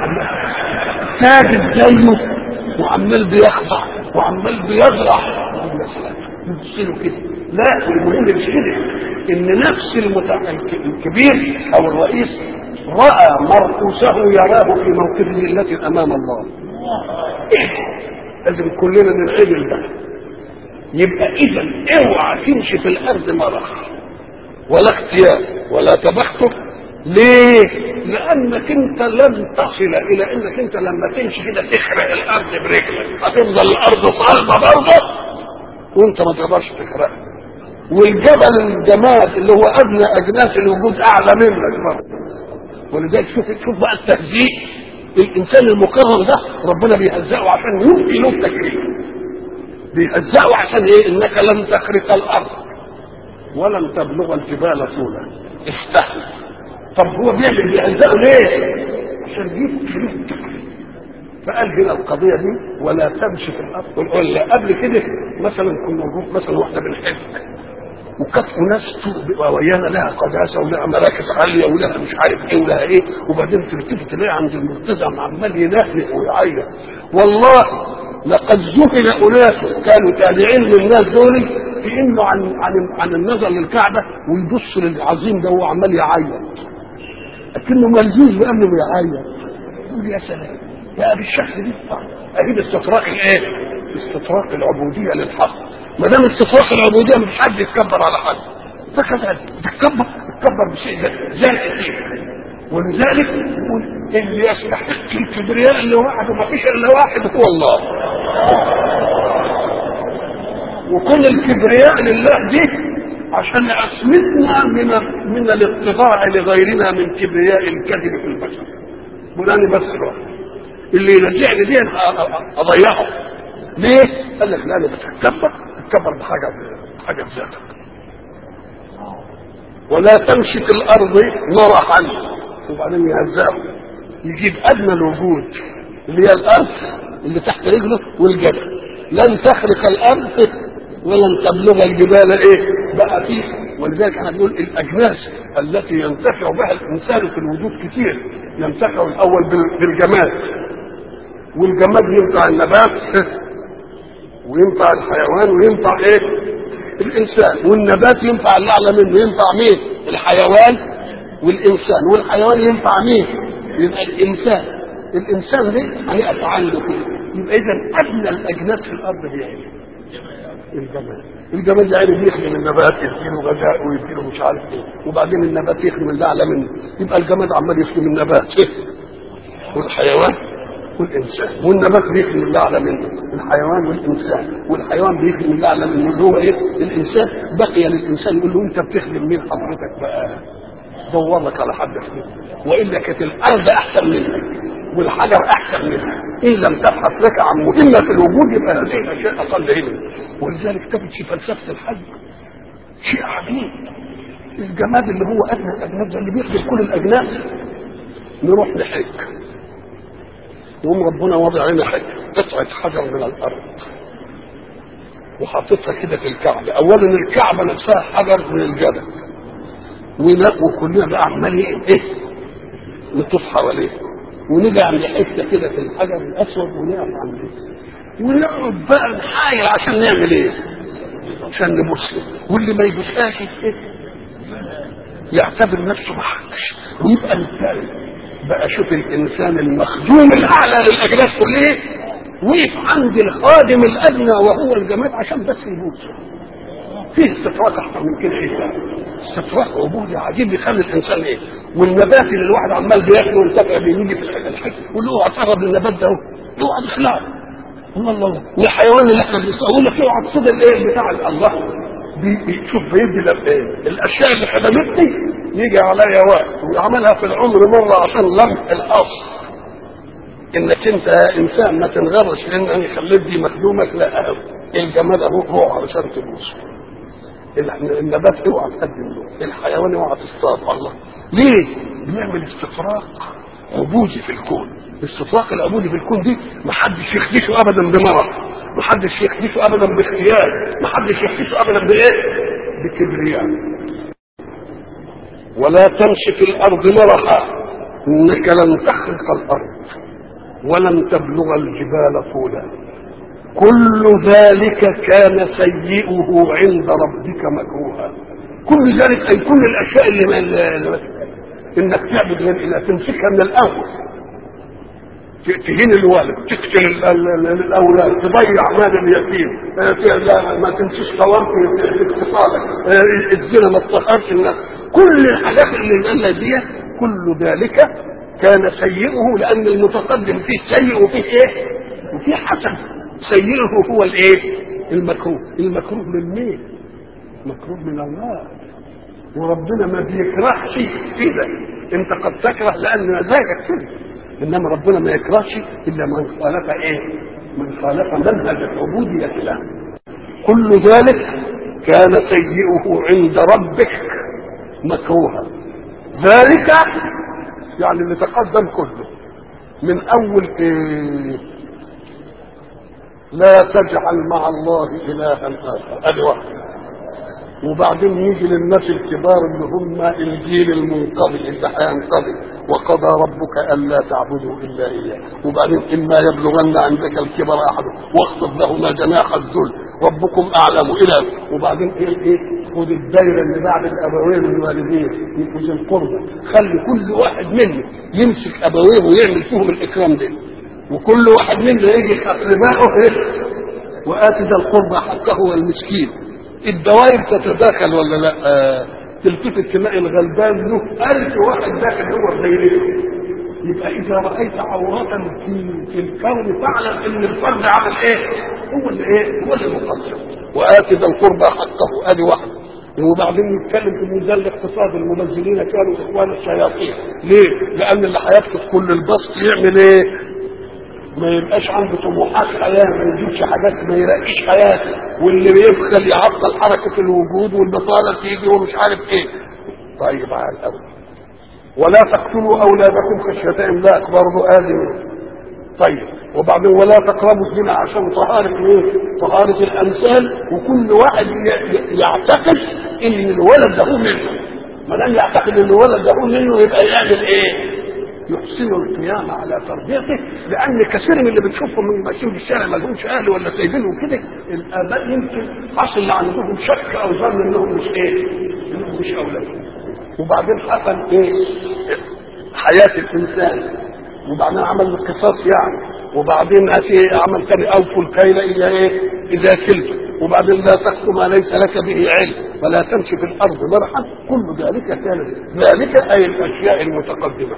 ساجد زيه وعمال بيخضع وعمال بيزرع يبص له كده لا المهم مش كده ان نفس المتع... الكبير او الرئيس راى مرؤوسه يراه في موقف ذله امام الله إيه؟ لازم كلنا ننعدل ده يبقى اذا اوعى تمشي في الارض مرح ولا اختيار ولا تبختر ليه؟ لانك انت لن تصل الى انك انت لما تمشي كده تخرق الارض برجلك هتفضل الارض صلبه برضه وانت ما تقدرش تخرقها والجبل الجماد اللي هو ادنى اجناس الوجود اعلى منك برضه ولذلك شوف شوف بقى التهزيء الانسان المكرر ده ربنا بيهزئه عشان يبقي له التكليف بيهزئوا عشان ايه انك لن تخرق الارض ولن تبلغ الجبال طولا استهل طب هو بيعمل بيهزئوا ليه عشان يبقى فقال هنا القضيه دي ولا تمشي في الارض ولا قبل كده مثلا كنا نروح مثلا واحنا بنحج وكانت ناس تبقى ويانا لها قداسه ولها مراكز عاليه ولها مش عارف ايه ولها ايه وبعدين تلتفت تلاقي عند الملتزم عمال ينهنق ويعيط والله لقد ذهل اناس كانوا تابعين للناس دول في انه عن عن عن النظر للكعبه ويبص للعظيم ده وهو عمال يعيط لكنه ملزوز بامنه بيعيط يقول يا سلام يا بالشكل دي اهي استطراق الايه؟ استطراق العبوديه للحق ما دام استطراق العبوديه مش حد يتكبر على حد فكذا تتكبر تتكبر بشيء زي فيه ولذلك يقول اللي يستحق الكبرياء اللي وحده ما فيش الا واحد هو الله وكل الكبرياء لله دي عشان عصمتنا من من الاقتضاع لغيرنا من كبرياء الكذب في البشر فلان بس الواحد اللي يرجعني دي اضيعه ليه؟ قال لك لا انا بتكبر تتكبر بحاجه حاجه بذاتك ولا تمشي في الارض مرحا وبعدين يهزأه يجيب ادنى الوجود اللي هي الارض اللي تحت رجله والجبل لن تخرق الارض ولن تبلغ الجبال ايه بقى فيه ولذلك احنا بنقول الاجناس التي ينتفع بها الانسان في الوجود كتير ينتفع الاول بالجماد والجماد ينفع النبات وينفع الحيوان وينفع ايه الانسان والنبات ينفع اللي اعلى منه ينفع مين الحيوان والانسان والحيوان ينفع مين يبقى الانسان الانسان ده هيقف عنده كده يبقى اذا ادنى الاجناس في الارض هي ايه الجماد الجماد يعني بيخدم النبات يديله غذاء ويديله مش عارف ايه وبعدين النبات يخدم اللي اعلى منه يبقى الجماد عمال يخدم النبات والحيوان والانسان والنبات بيخدم اللي اعلى منه الحيوان والانسان والحيوان بيخدم اللي اعلى منه اللي هو ايه الانسان بقي للانسان يقول له انت بتخدم مين حضرتك بقى دور لك على حد يخدمه والا كانت الارض احسن منك والحجر احسن منك ان لم تبحث لك عن مهمه في الوجود يبقى هذه الاشياء اقل علما ولذلك تجد في فلسفه الحج شيء عجيب الجماد اللي هو ادنى الاجناد ده اللي بيخدم كل الاجناد نروح نحج يقوم ربنا وضع لنا قطعة حجر من الأرض وحاططها كده في الكعبة أولا الكعبة نفسها حجر من الجبل ونقوا كلنا بقى عمال ايه نطوف حواليه ونيجي عند حته كده في الحجر الاسود ونقف عند ونقعد بقى نحايل عشان نعمل ايه؟ عشان نبص واللي ما يبصهاش إيه؟ يعتبر نفسه ما حدش ويبقى مثال بقى شوف الانسان المخدوم الاعلى للاجناس كلها وقف عند الخادم الادنى وهو الجماد عشان بس يبوس فيه استفراغ احسن من كده ايه استفراغ عبودي عجيب يخلي الانسان ايه والنبات اللي الواحد عمال بياكله وينتفع بيه يجي في الحج يقول له اوعى تقرب للنبات ده اوعى تخلعه الله الله والحيوان اللي احنا بنقول لك اوعى تصيد الايه بتاع الله بيشوف بيدي الاشياء اللي خدمتني يجي عليا وقت ويعملها في العمر مره عشان لمح الاصل انك انت انسان ما تنغرش لان انا خليت دي مخدومك لا الجمال اهو روح علشان تبوس النبات اوعى تقدم له الحيوان اوعى تصطاد الله ليه؟ بيعمل استفراغ عبودي في الكون الاستفراغ العبودي في الكون دي محدش يخدشه ابدا بمرض محدش يخدشه ابدا بخيال محدش يخدشه ابدا بايه؟ بكبرياء ولا تمشي في الارض مرحا انك لن تخرق الارض ولن تبلغ الجبال طولا كل ذلك كان سيئه عند ربك مكروها كل ذلك اي كل الاشياء اللي, اللي انك تعبد غير اله تمسكها من الاول تهين الوالد تقتل الاولاد تضيع مال اليتيم ما تمشيش قوام في اقتصادك الزنا ما تطهرش الناس كل الحاجات اللي قالها دي كل ذلك كان سيئه لان المتقدم فيه سيء وفيه ايه؟ وفيه حسن سيئه هو الايه؟ المكروه المكروه من مين؟ مكروه من الله وربنا ما بيكرهش كده انت قد تكره لان مزاجك كده انما ربنا ما يكرهش الا من خالف ايه؟ من خالف منهج العبوديه له كل ذلك كان سيئه عند ربك مكروها ذلك يعني اللي تقدم كله من اول ايه لا تجعل مع الله الها اخر ادي واحده وبعدين يجي للناس الكبار اللي هم الجيل المنقضي اللي هينقضي وقضى ربك الا تعبدوا الا اياه وبعدين اما يبلغن عندك الكبر احدهم واخفض لهما جناح الذل ربكم اعلم الى وبعدين ايه ايه خد الدايره اللي بعد الابوين والوالدين يبقوا ذي القربى خلي كل واحد منه يمسك ابويه ويعمل فيهم الاكرام ده وكل واحد منا يجي اقربائه ايه واتي ذا القربى حقه والمسكين الدوائر تتداخل ولا لا آه. تلتفت تلاقي الغلبان له ألف واحد داخل هو في دايرته يبقى إذا رأيت عورة في في الكون فاعلم إن الفرد عمل إيه؟ هو اللي إيه؟ هو اللي مقصر وآتي ذا القربى حقه أدي واحد وبعدين نتكلم في ميزان الاقتصاد المنزلين كانوا اخوان الشياطين ليه؟ لان اللي هيبسط كل البسط يعمل ايه؟ ما يبقاش عنده طموحات حياه ما يجيبش حاجات ما يلاقيش حياته واللي بيبخل يعطل حركه الوجود والبطاله تيجي ومش عارف ايه طيب على الاول ولا تقتلوا اولادكم خشيه املاق برضه ادم طيب وبعدين ولا تقربوا الزنا عشان طهارة ايه؟ طهارة الأمثال وكل واحد يعتقد إن الولد ده هو منه ما دام يعتقد إن الولد ده هو منه يبقى يعمل إيه؟ يحسن القيام على تربيته لان كثير من اللي بنشوفهم من ماشيين في الشارع ما لهمش اهل ولا سايبينهم كده الاباء يمكن حصل عندهم شك او ظن انهم مش ايه؟ انهم مش اولادهم وبعدين حصل ايه؟ حياه الانسان وبعدين عمل القصاص يعني وبعدين اتي عمل تاني اوفوا الكيل اذا ايه؟ اذا كلت وبعدين لا تخف ما ليس لك به علم ولا تمشي في الارض مرحا كل ذلك كان ذلك اي الاشياء المتقدمه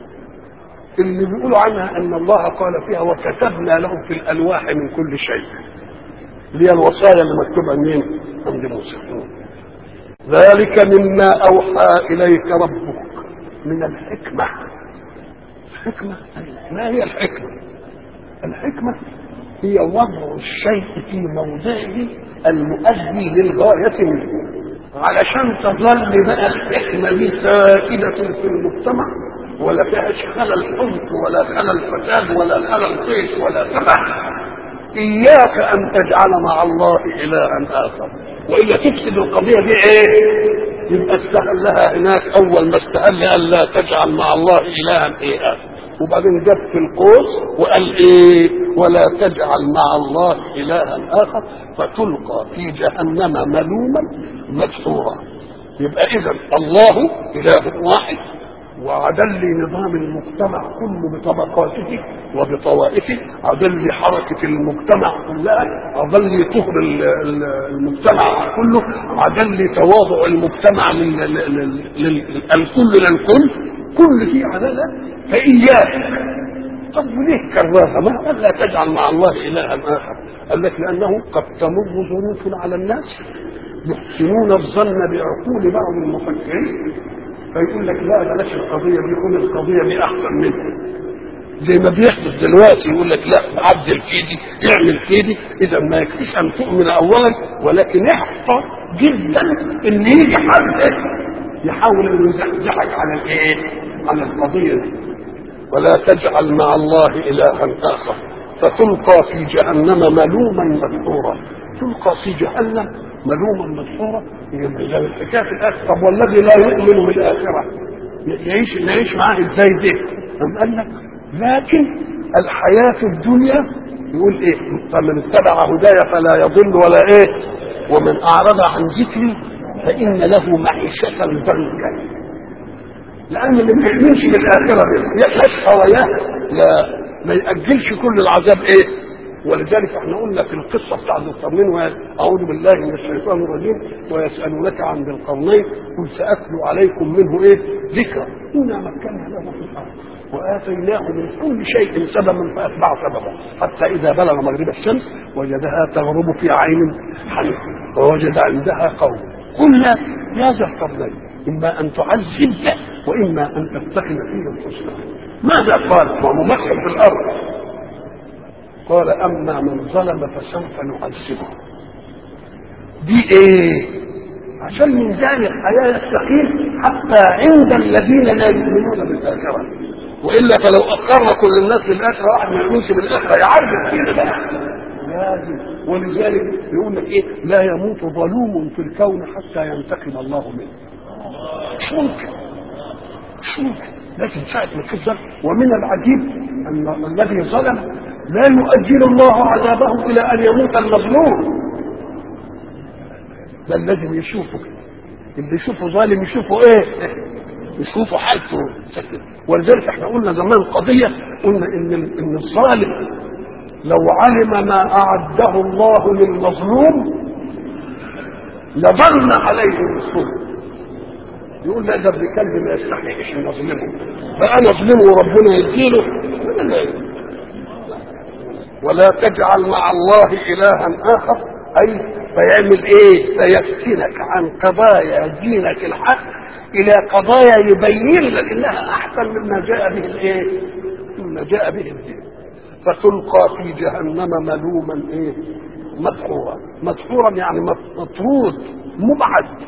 اللي بيقولوا عنها ان الله قال فيها وكتبنا لهم في الالواح من كل شيء اللي هي الوصايا اللي مكتوبه منين عند موسى ذلك مما اوحى اليك ربك من الحكمه الحكمه ما هي الحكمه الحكمه هي وضع الشيء في موضعه المؤدي للغايه منه علشان تظل بقى الحكمه دي سائده في المجتمع ولا فيهاش خلل حمق ولا خلل فساد ولا خلل طيش ولا سبع اياك ان تجعل مع الله الها اخر والا تفسد القضيه دي ايه يبقى استهلها هناك اول ما استهل قال لا تجعل مع الله الها ايه آخر. وبعدين جاب في القوس وقال ايه ولا تجعل مع الله الها اخر فتلقى في جهنم ملوما مدحورا يبقى اذا الله اله واحد وعدل لي نظام المجتمع كله بطبقاته وبطوائفه عدل لي حركة المجتمع كلها عدل لي طهر ال- ال- المجتمع كله عدل لي تواضع المجتمع لل- لل- لل- لل- الكل للكل كل فيه عدالة فإياك طب وليه كررها ما قال لا تجعل مع الله إلها آخر قال لك لأنه قد تمر ظروف على الناس يحسنون الظن بعقول بعض المفكرين فيقول لك لا بلاش القضيه دي خد القضيه دي احسن منها زي ما بيحدث دلوقتي يقول لك لا عدل كيدي اعمل كيدي اذا ما يكفيش ان تؤمن اولا ولكن احفظ جدا ان يجي حد يحاول انه يزحزحك على الايه؟ على القضيه دي ولا تجعل مع الله الها اخر فتلقى في جهنم ملوما مدحورا تلقى في جهنم ملوما مدحورا هي الحكايه في الاخره طب والذي لا يؤمن بالاخره يعيش يعيش معاه ازاي ده؟ أم قال لك لكن الحياه الدنيا يقول ايه؟ فمن اتبع هداي فلا يضل ولا ايه؟ ومن اعرض عن ذكري فان له معيشه ضنكا لان اللي ما يؤمنش بالاخره يشقى وياه لا ما ياجلش كل العذاب ايه ولذلك احنا قلنا في القصه بتاعت القرنين اعوذ بالله من الشيطان الرجيم ويسالونك عن ذي القرنين قل ساتلو عليكم منه ايه ذكرى انا مكنا له في الارض واتيناه من كل شيء سببا فاتبع سببا حتى اذا بلغ مغرب الشمس وجدها تغرب في عين حميد ووجد عندها قوم قلنا يا ذا القرنين اما ان تعذب واما ان تتخذ فيه الحسنى ماذا قال وهو ممثل في الارض قال اما من ظلم فسوف نعذبه دي ايه عشان ميزان الحياه يستقيم حتى عند الذين لا يؤمنون بالاخره والا فلو اقر كل الناس بالاخره واحد ما يؤمنش بالاخره يعذب كده بقى لازم ولذلك يقول لك ايه لا يموت ظلوم في الكون حتى ينتقم الله منه مش ممكن مش ممكن لكن ساعة ما تشوف ظلم ومن العجيب ان الذي ظلم لا يؤجل الله عذابه الى ان يموت المظلوم بل لازم يشوفه اللي يشوفه ظالم يشوفه ايه يشوفوا حالته ولذلك احنا قلنا زمان قضيه قلنا ان ان الظالم لو علم ما اعده الله للمظلوم لظن عليه بالظلم يقول لا ده ابن كلب ما يستحقش ان اظلمه فانا اظلمه وربنا يديله ولا تجعل مع الله الها اخر اي فيعمل ايه فيفتنك عن قضايا دينك الحق الى قضايا يبين لك انها احسن مما جاء به الايه مما جاء به الدين فتلقى في جهنم ملوما ايه مدحورا مدحورا يعني مطرود مبعد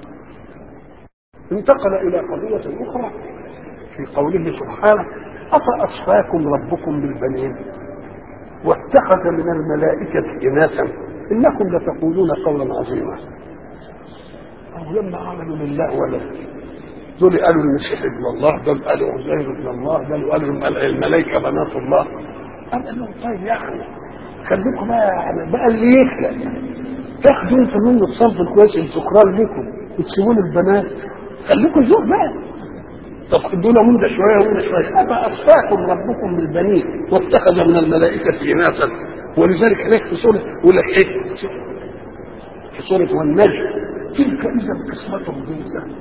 انتقل الى قضيه اخرى في قوله سبحانه افاصفاكم ربكم بالبنين واتخذ من الملائكه اناثا انكم لتقولون قولا عظيما أو لما عملوا لله ولد دول قالوا المسيح ابن الله دول قالوا عزير ابن الله دول قالوا الملائكه بنات الله قال لهم طيب يا اخي خليكم بقى يعني بقى اللي يخلق تاخدوا انتوا منه الصنف الكويس الذكران لكم وتسيبوا البنات خليكم ذوق بقى طب خدونا من ده شويه ومن ده شويه ابا اصفاكم ربكم بالبنين واتخذ من الملائكه اناثا ولذلك هناك في سوره يقول لك ايه في سوره والنجم تلك اذا قسمه ضيزى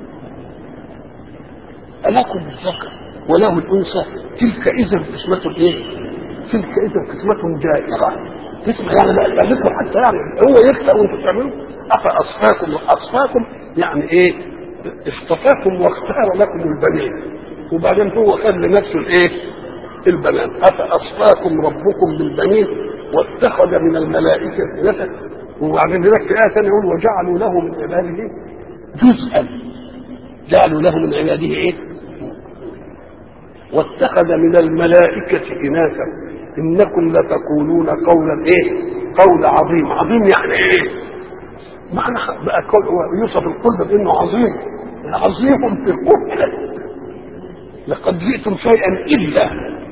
ألكم الذكر وله الأنثى تلك إذا قسمة إيه؟ تلك إذا قسمة جائرة اسمع يعني بقى لكم حتى يعني هو يخلق وانتم بتعملوا أفأصفاكم وأصفاكم يعني إيه؟ اصطفاكم واختار لكم البنين وبعدين هو خد لنفسه الإيه؟ البنات أفأصفاكم ربكم بالبنين واتخذ من الملائكة نسل وبعدين هناك في آية ثانية يقول وجعلوا له من عباده جزءا جعلوا له من عباده ايه واتخذ من الملائكة إناثا إنكم لتقولون قولا إيه؟ قول عظيم، عظيم يعني إيه؟ معنى بقى يوصف القلب بأنه عظيم عظيم في قبح لقد جئتم شيئا إلا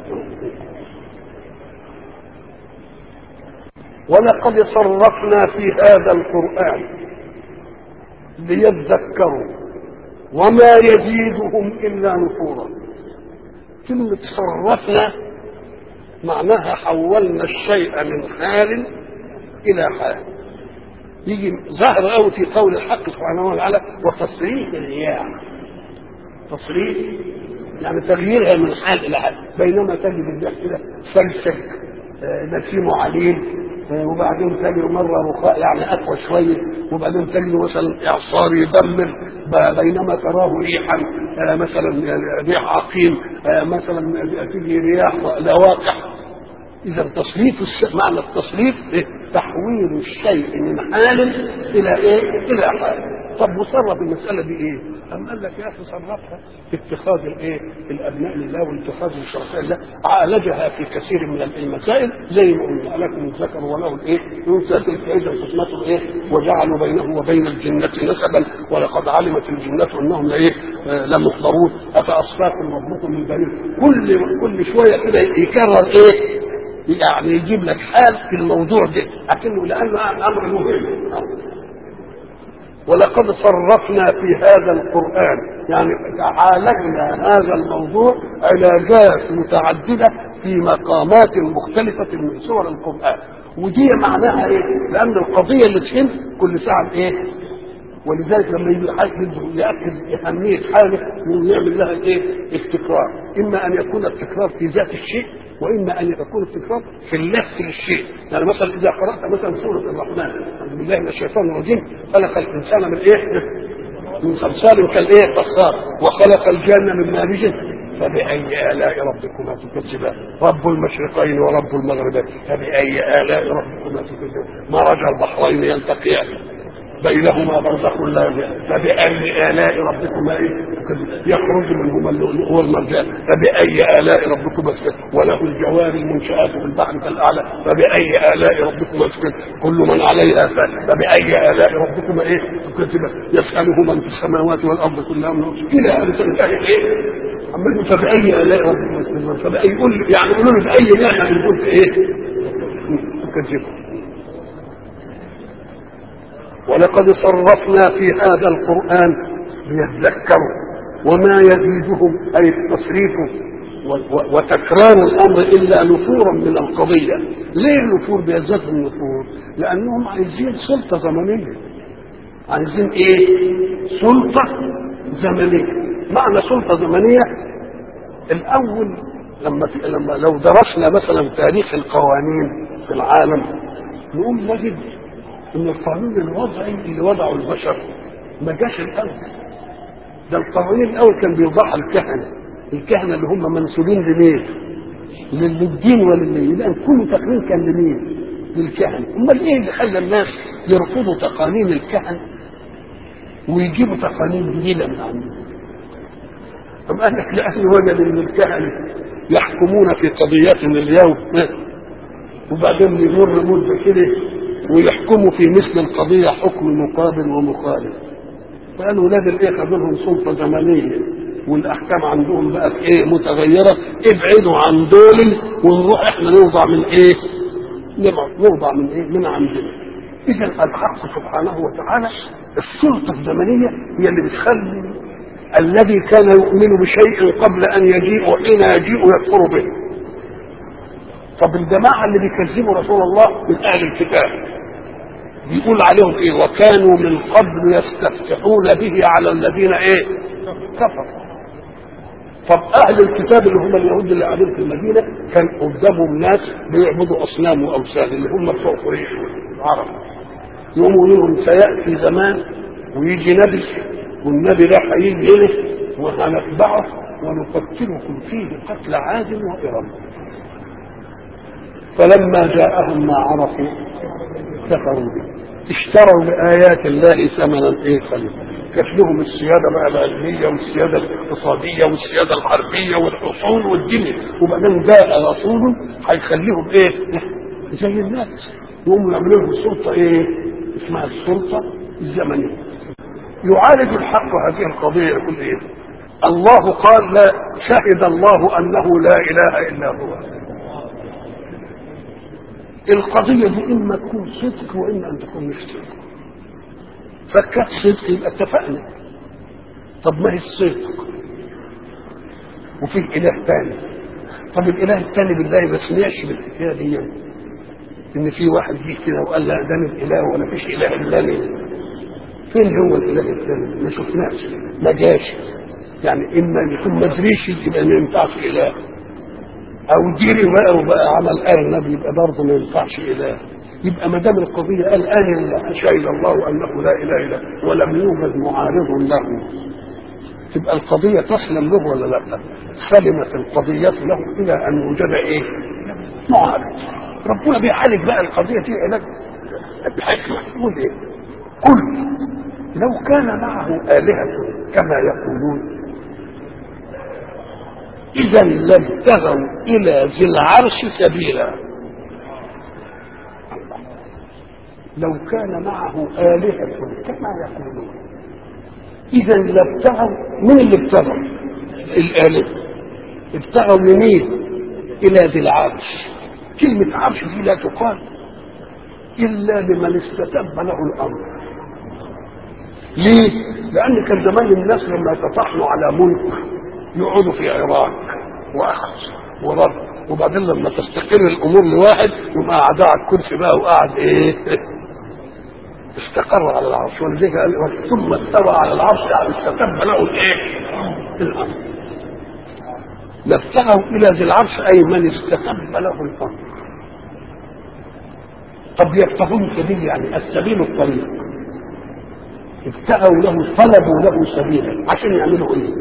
ولقد صرفنا في هذا القرآن ليذكروا وما يزيدهم إلا نفورا كلمة صرفنا معناها حولنا الشيء من حال إلى حال يجي ظهر قوي في قول الحق سبحانه وتعالى وتصريف الرياح تصريف يعني تغييرها من حال الى حال بينما تجد الرياح كده سلسل نسيمه عليل وبعدين تجد مره رخاء يعني اقوى شويه وبعدين تجد مثلا اعصار يدمر بينما تراه ريحا مثلا ريح عقيم مثلا تيجي رياح لواقح اذا تصريف الشيء معنى التصريف إيه؟ تحويل الشيء من حال الى ايه الى حال طب وصرف المساله دي ايه أم قال لك يا اخي صرفها في اتخاذ الايه الابناء لله واتخاذ الشركاء لله عالجها في كثير من المسائل زي ما قلنا لكم الذكر وله الايه ينسى تلك اذا قسمته ايه وجعلوا بينه وبين الجنه نسبا ولقد علمت الجنه انهم لايه لمحضرون افاصفاكم ربكم من بنين كل كل شويه كده يكرر ايه يعني يجيب لك حال في الموضوع ده لكنه لانه امر مهم ولقد صرفنا في هذا القران يعني عالجنا هذا الموضوع علاجات متعدده في مقامات مختلفه من سور القران ودي معناها ايه؟ لان القضيه اللي تهم كل ساعه ايه؟ ولذلك لما يجي حاجه ياكد اهميه حاجه يعمل لها ايه؟ التكرار، اما ان يكون التكرار في ذات الشيء واما ان يكون التكرار في اللف للشيء، يعني مثلا اذا قرات مثلا سوره الرحمن اعوذ بالله من الشيطان الرجيم خلق الانسان من ايه؟ من صلصال كالايه؟ فخار وخلق الجنه من مارج فبأي آلاء ربكما تكذبان؟ رب المشرقين ورب المغربين فبأي آلاء ربكما تكذبان؟ مرج البحرين يلتقيان بينهما برزخ لا فبأي آلاء ربكما إيه؟ يخرج منهما اللؤلؤ والمرجان فبأي آلاء ربكما تكذبان وله الجوار المنشآت في البحر كالأعلى فبأي آلاء ربكما تكذبان كل من عليها فان فبأي آلاء ربكما إيه تكذبان يسأله من في السماوات والأرض كلها من إلى أن تنتهي إيه عمال فبأي آلاء ربكما تكذبان فبأي يقول يعني يقولوا له بأي نعمة بنقول إيه تكذبان ولقد صرفنا في هذا القرآن ليذكروا وما يزيدهم أي التصريف وتكرار الأمر إلا نفورا من القضية ليه النفور بيزدادهم النفور لأنهم عايزين سلطة زمنية عايزين إيه سلطة زمنية معنى سلطة زمنية الأول لما, لما لو درسنا مثلا تاريخ القوانين في العالم نقوم نجد ان القانون الوضعي اللي وضعه البشر ما جاش الاول ده القوانين الاول كان بيوضعها الكهنه الكهنه اللي هم منسوبين لمين؟ للدين وللدين لان كل تقنين كان لمين؟ للكهنه امال ايه اللي خلى الناس يرفضوا تقانين الكهنه ويجيبوا تقانين جديده من عندهم أم قال لك لأن وجد أن الكهنة يحكمون في قضياتنا اليوم وبعدين يمر مدة كده ويحكموا في مثل القضية حكم مقابل ومخالف فقالوا ولاد الايه خدوا لهم سلطة زمنية والاحكام عندهم بقت ايه متغيرة ابعدوا عن دول ونروح احنا نوضع من ايه نوضع من ايه من عندنا اذا الحق سبحانه وتعالى السلطة الزمنية هي اللي بتخلي الذي كان يؤمن بشيء قبل ان يجيء وحين يجيء يكفر به طب الجماعة اللي بيكذبوا رسول الله من أهل الكتاب بيقول عليهم إيه وكانوا من قبل يستفتحون به على الذين إيه كفروا طب أهل الكتاب اللي هم اليهود اللي قاعدين في المدينة كان قدامهم ناس بيعبدوا أصنام وأوثان اللي هم بتوع قريش العرب يقوموا لهم سيأتي زمان ويجي نبي والنبي ده هيجي هنا وهنتبعه ونقتلكم فيه قتل عاد وإرم فلما جاءهم ما عرفوا كفروا به اشتروا بآيات الله ثمنا ايه قليلا كانت لهم السيادة بقى العلمية والسيادة الاقتصادية والسيادة الحربية والحصول والدنيا وبعدين جاء رسول هيخليهم ايه زي الناس يقوموا يعملوا لهم السلطة ايه اسمها السلطة الزمنية يعالج الحق هذه القضيه يقول ايه الله قال لا شهد الله انه لا اله الا هو القضيه دي اما تكون صدق واما ان تكون مش صدق فكانت صدق يبقى اتفقنا طب ما هي الصدق وفيه اله ثاني طب الاله الثاني بالله ما سمعش بالحكايه دي ان في واحد جه كده وقال لا ده أنا الاله ولا فيش اله الا انا فين هو الاله الثاني ما شفناش ما جاش يعني اما يكون ما ادريش يبقى ما ينفعش اله او جري بقى وبقى عمل ارنب يبقى برضه ما ينفعش اله يبقى ما دام القضيه قال انا شهد الله انه لا اله الا هو ولم يوجد معارض له تبقى القضيه تسلم له ولا لا؟ سلمت القضيه له الى ان وجد ايه؟ معارض ربنا بيعالج بقى القضيه دي علاج بحكمه يقول ايه؟ قل لو كان معه آلهة كما يقولون إذا لابتغوا إلى ذي العرش سبيلا لو كان معه آلهة كما يقولون إذا لابتغوا من اللي ابتغوا؟ الآلهة ابتغوا لمين؟ إلى ذي العرش كلمة عرش دي لا تقال إلا لمن استتب له الأمر ليه؟ لأن كان زمان الناس لما يتطحنوا على ملك يقعدوا في عراك وأخذ ورد وبعدين لما تستقر الأمور لواحد يبقى قعد على الكرسي بقى وقعد إيه؟ استقر على العرش ولذلك قال ثم استوى على العرش يعني استتب له الإيه؟ الأمر لابتغوا إلى ذي العرش أي من استتب له الأمر طب يبتغون سبيل يعني السبيل الطريق ابتغوا له طلبوا له سبيلا عشان يعملوا ايه؟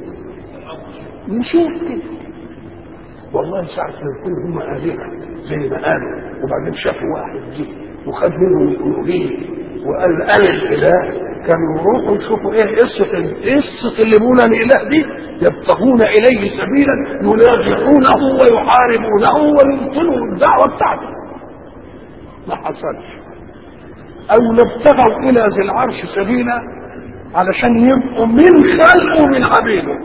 نشوف كده والله ساعة ما يكون هم آلهة زي ما قالوا وبعدين شافوا واحد جه وخد منهم الألوهية وقال أنا الإله كانوا يروحوا يشوفوا إيه قصة قصة اللي بيقول أنا إله دي يبتغون إليه سبيلا ينازعونه ويحاربونه ويبطلوا الدعوة بتاعته ما حصلش او لابتغوا الى ذي العرش سبيلا علشان يبقوا من خلقه من عبيده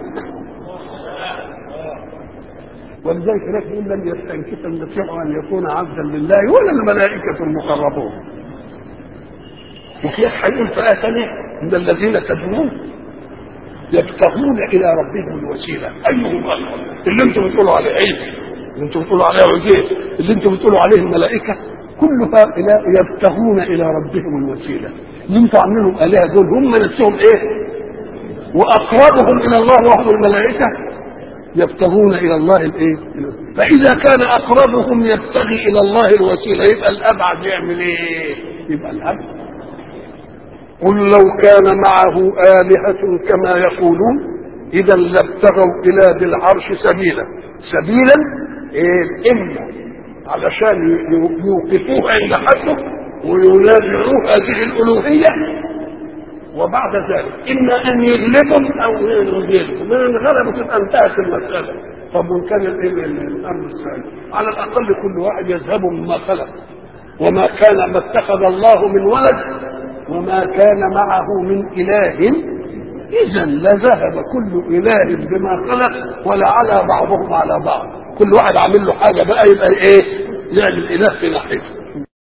ولذلك هناك يقول لم يستنكف المسيح ان يكون عبدا لله ولا الملائكه المقربون وفي هيقول في ايه ثانيه ان الذين تدعون يبتغون الى ربهم الوسيله ايهم اكبر اللي انتم بتقولوا عليه عيسى اللي انتم بتقولوا عليه عزيز اللي انتم بتقولوا عليه الملائكه كل هؤلاء يبتغون الى ربهم الوسيله اللي انتوا عاملينهم الهه دول هم نفسهم ايه واقربهم الى الله وهم الملائكه يبتغون الى الله الايه فاذا كان اقربهم يبتغي الى الله الوسيله يبقى الابعد يعمل ايه يبقى الابعد قل لو كان معه آلهة كما يقولون إذا لابتغوا إلى ذي العرش سبيلا سبيلا إيه إما علشان يوقفوه عند حده وينازعوه هذه الألوهية وبعد ذلك إما أن يغلبهم أو يغلبوا من الغلبة تبقى انتهت المسألة طب وإن كان الأمر الثاني على الأقل كل واحد يذهب مما خلق وما كان ما اتخذ الله من ولد وما كان معه من إله إذا لذهب كل إله بما خلق ولعلى بعضهم على بعض كل واحد عامل له حاجة بقى يبقى إيه يعمل إله في ناحيته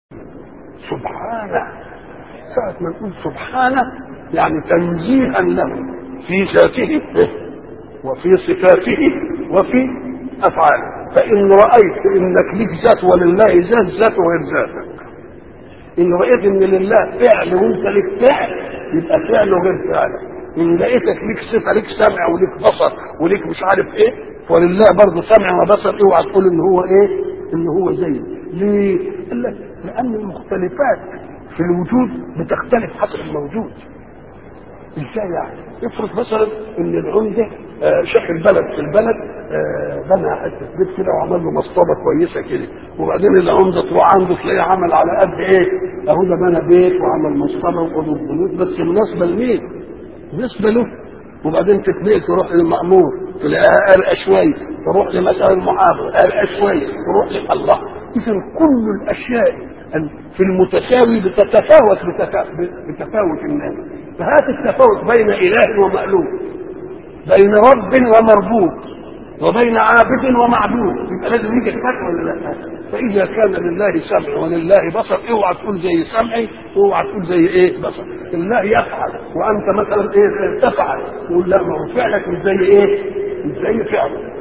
سبحانه ساعة ما نقول سبحانه يعني تنزيها له في ذاته وفي صفاته وفي أفعاله فإن رأيت إنك ليك ذات ولله ذات ذات غير ذاتك ان رأيت ان لله فعل وانت لك فعل يبقى فعله غير فعلك ان لقيتك ليك صفه ليك سمع وليك بصر وليك مش عارف ايه ولله برضه سمع وبصر اوعى تقول ان هو ايه ان هو زيه ليه؟ قال لك لان المختلفات في الوجود بتختلف حسب الموجود ازاي يعني؟ افرض مثلا ان العمده آه شيخ البلد في البلد آه بنى حته بيت كده وعمل له مصطبه كويسه كده وبعدين العمده تروح عنده تلاقيه عمل على قد ايه؟ اهو ده بنى بيت وعمل مصطبه واوضه بيوت بس مناسبه لمين؟ مناسبه له وبعدين تتنقل تروح للمأمور تلاقيها ارقى شويه تروح لمثلا المحافظ ارقى شويه تروح الله اذا كل الاشياء أن في المتساوي بتتفاوت بتفا- بتفاوت الناس فهات التفاوت بين إله ومألوف بين رب ومربوب وبين عابد ومعبود يبقى لازم يجي الفرق ولا لا؟ فإذا كان لله سمع ولله بصر اوعى تقول زي سمعي واوعى تقول زي ايه بصر الله يفعل وانت مثلا ايه تفعل تقول لا ما هو فعلك مش زي ايه؟ مش زي فعله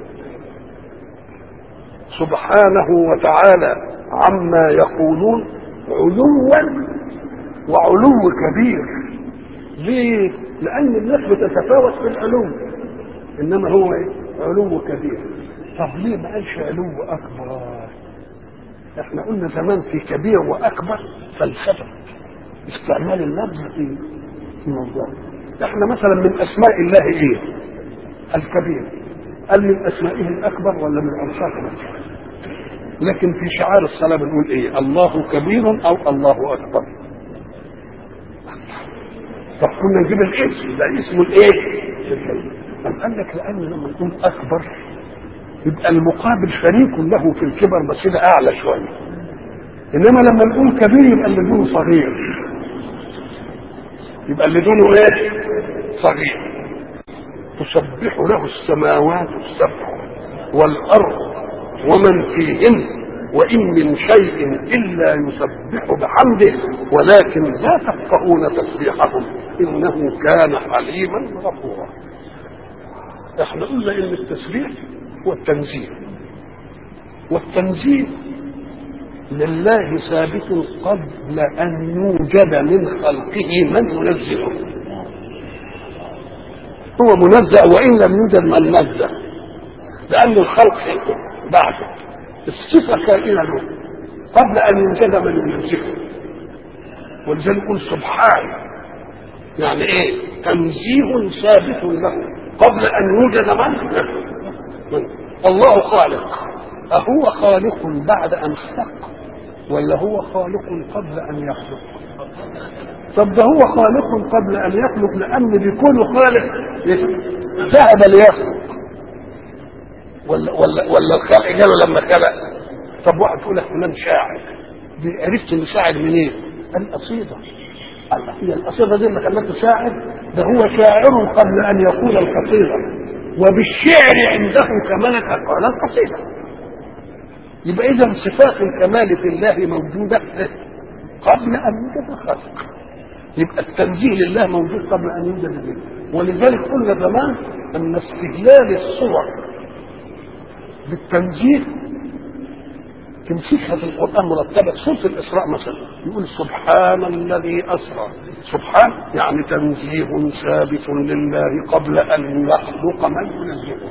سبحانه وتعالى عما يقولون علوا وعلو كبير ليه؟ لأن الناس بتتفاوت في العلو إنما هو إيه؟ علو كبير طب ليه ما قالش علو أكبر؟ احنا قلنا زمان في كبير وأكبر فلسفة استعمال اللفظ في في موضوع احنا مثلا من أسماء الله إيه؟ الكبير قال من أسمائه الأكبر ولا من أوصافه لكن في شعار الصلاة بنقول إيه الله كبير أو الله أكبر طب كنا نجيب الاسم ده اسمه الايه؟ طب قال لك لان لما نقول اكبر يبقى المقابل شريك له في الكبر بس ده اعلى شويه انما لما نقول كبير يبقى اللي دونه صغير يبقى اللي دونه ايه؟ صغير تسبح له السماوات السبع والارض ومن فيهن وإن من شيء إلا يسبح بحمده ولكن لا تفقهون تسبيحهم إنه كان حليما غفورا احنا قلنا إن التسبيح هو التنزيه والتنزيه لله ثابت قبل أن يوجد من خلقه من ينزهه هو منزه وإن لم يوجد من نزه لأن الخلق بعده الصفة كائنة له قبل أن يوجد من يمسكه ولذلك يقول سبحان يعني إيه تنزيه ثابت له قبل أن يوجد من من الله خالق أهو خالق بعد أن خلق ولا هو خالق قبل أن يخلق طب ده هو خالق قبل أن يخلق لأن بيكون خالق ذهب ليخلق ولا ولا ولا الخلق جاله لما خلق طب واحد يقول لك فلان شاعر دي عرفت ان شاعر منين؟ قال قصيده قال هي القصيده دي اللي خلته شاعر ده هو شاعر قبل ان يقول القصيده وبالشعر عنده كمالة قال القصيده يبقى اذا صفات الكمال في الله موجوده قبل ان يوجد الخلق يبقى التنزيه لله موجود قبل ان يوجد الدين ولذلك قلنا زمان ان استهلال الصور بالتنزيه تمسكها في القرآن مرتبة سورة الإسراء مثلا يقول سبحان الذي أسرى سبحان يعني تنزيه ثابت لله قبل أن يخلق من ينزهه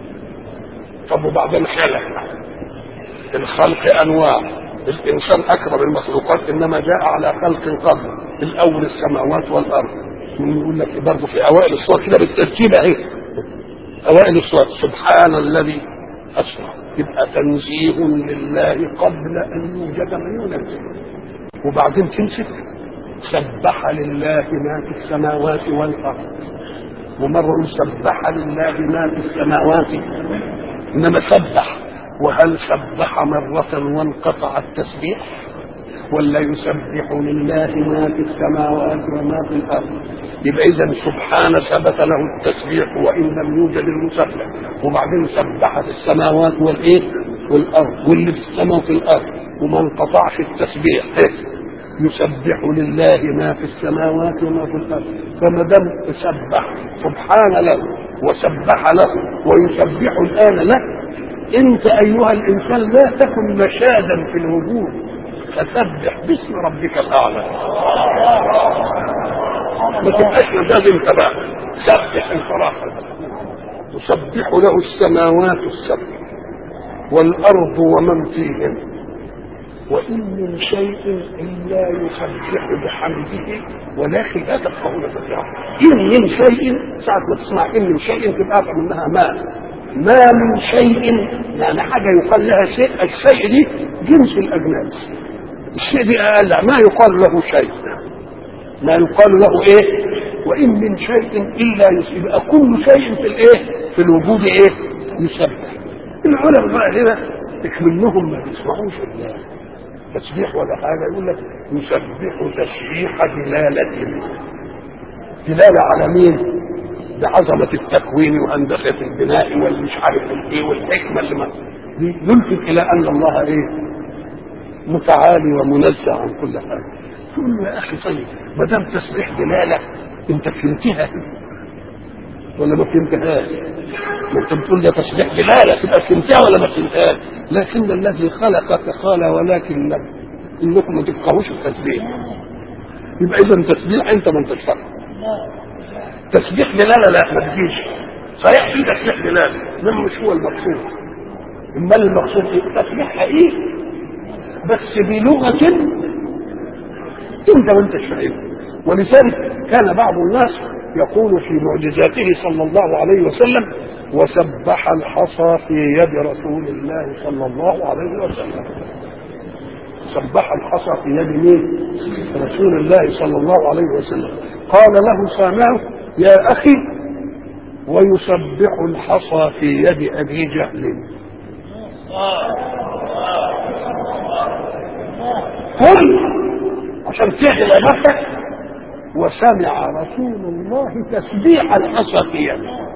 طب وبعدين خلق الخلق أنواع الإنسان أكبر المخلوقات إنما جاء على خلق قبل الأول السماوات والأرض يقول لك برضه في أوائل الصور كده بالترتيب أهي أوائل الصور سبحان الذي أسرى يبقى تنزيه لله قبل أن يوجد من ينزه وبعدين تمسك سبح لله ما في السماوات والأرض ومرة يقول سبح لله ما في السماوات إنما سبح وهل سبح مرة وانقطع التسبيح ولا يسبح لله ما في السماوات وما في الارض يبقى اذا سبحان ثبت له التسبيح وان لم يوجد المسبح وبعدين سبحت السماوات والايه والارض واللي في السماء وفي الارض وما انقطعش التسبيح يسبح لله ما في السماوات وما في الارض فما دام سبح سبحان له وسبح له ويسبح الان له انت ايها الانسان لا تكن مشادا في الوجود فسبح باسم ربك الاعلى ما تبقاش لازم تبع سبح الفراخ تسبح له السماوات السبع والارض ومن فيهن وان من شيء الا يسبح بحمده ولكن لا تفقهون تسبحه ان من شيء ساعه ما تسمع ان من شيء تبقى افهم منها ما ما من شيء يعني حاجه يقال لها شيء الشيء دي جنس الاجناس الشيء دي اقل ما يقال له شيء ما يقال له ايه وان من شيء الا يبقى كل شيء في الايه في الوجود ايه يسبح العلماء بقى هنا منهم ما بيسمعوش الله تسبيح ولا حاجه يقول لك يسبح تسبيح دلاله دلاله على مين؟ بعظمه التكوين وهندسه البناء والمش عارف الايه والحكمه اللي ما دي يلفت الى ان الله ايه؟ متعالي ومنزه عن كل حاجه تقول له يا اخي طيب ما دام تسبيح دلاله انت فهمتها ولا ما فهمتهاش؟ ما انت بتقول ده تسبيح دلاله تبقى فهمتها ولا ما فهمتهاش؟ لكن الذي خلقك قال ولكن انكم ما تفقهوش التسبيح يبقى اذا تسبيح انت ما انتش فاهم تسبيح دلاله لا ما تجيش صحيح في تسبيح دلاله انما مش هو المقصود امال المقصود ايه؟ تسبيح حقيقي بس بلغه انت ما انتش فاهمها ولذلك كان بعض الناس يقول في معجزاته صلى الله عليه وسلم وسبح الحصى في يد رسول الله صلى الله عليه وسلم سبح الحصى في يد مين؟ رسول الله صلى الله عليه وسلم قال له سامعه يا اخي ويسبح الحصى في يد ابي جهل قل عشان تهدي نفسك وسمع رسول الله تسبيح الحصى في يده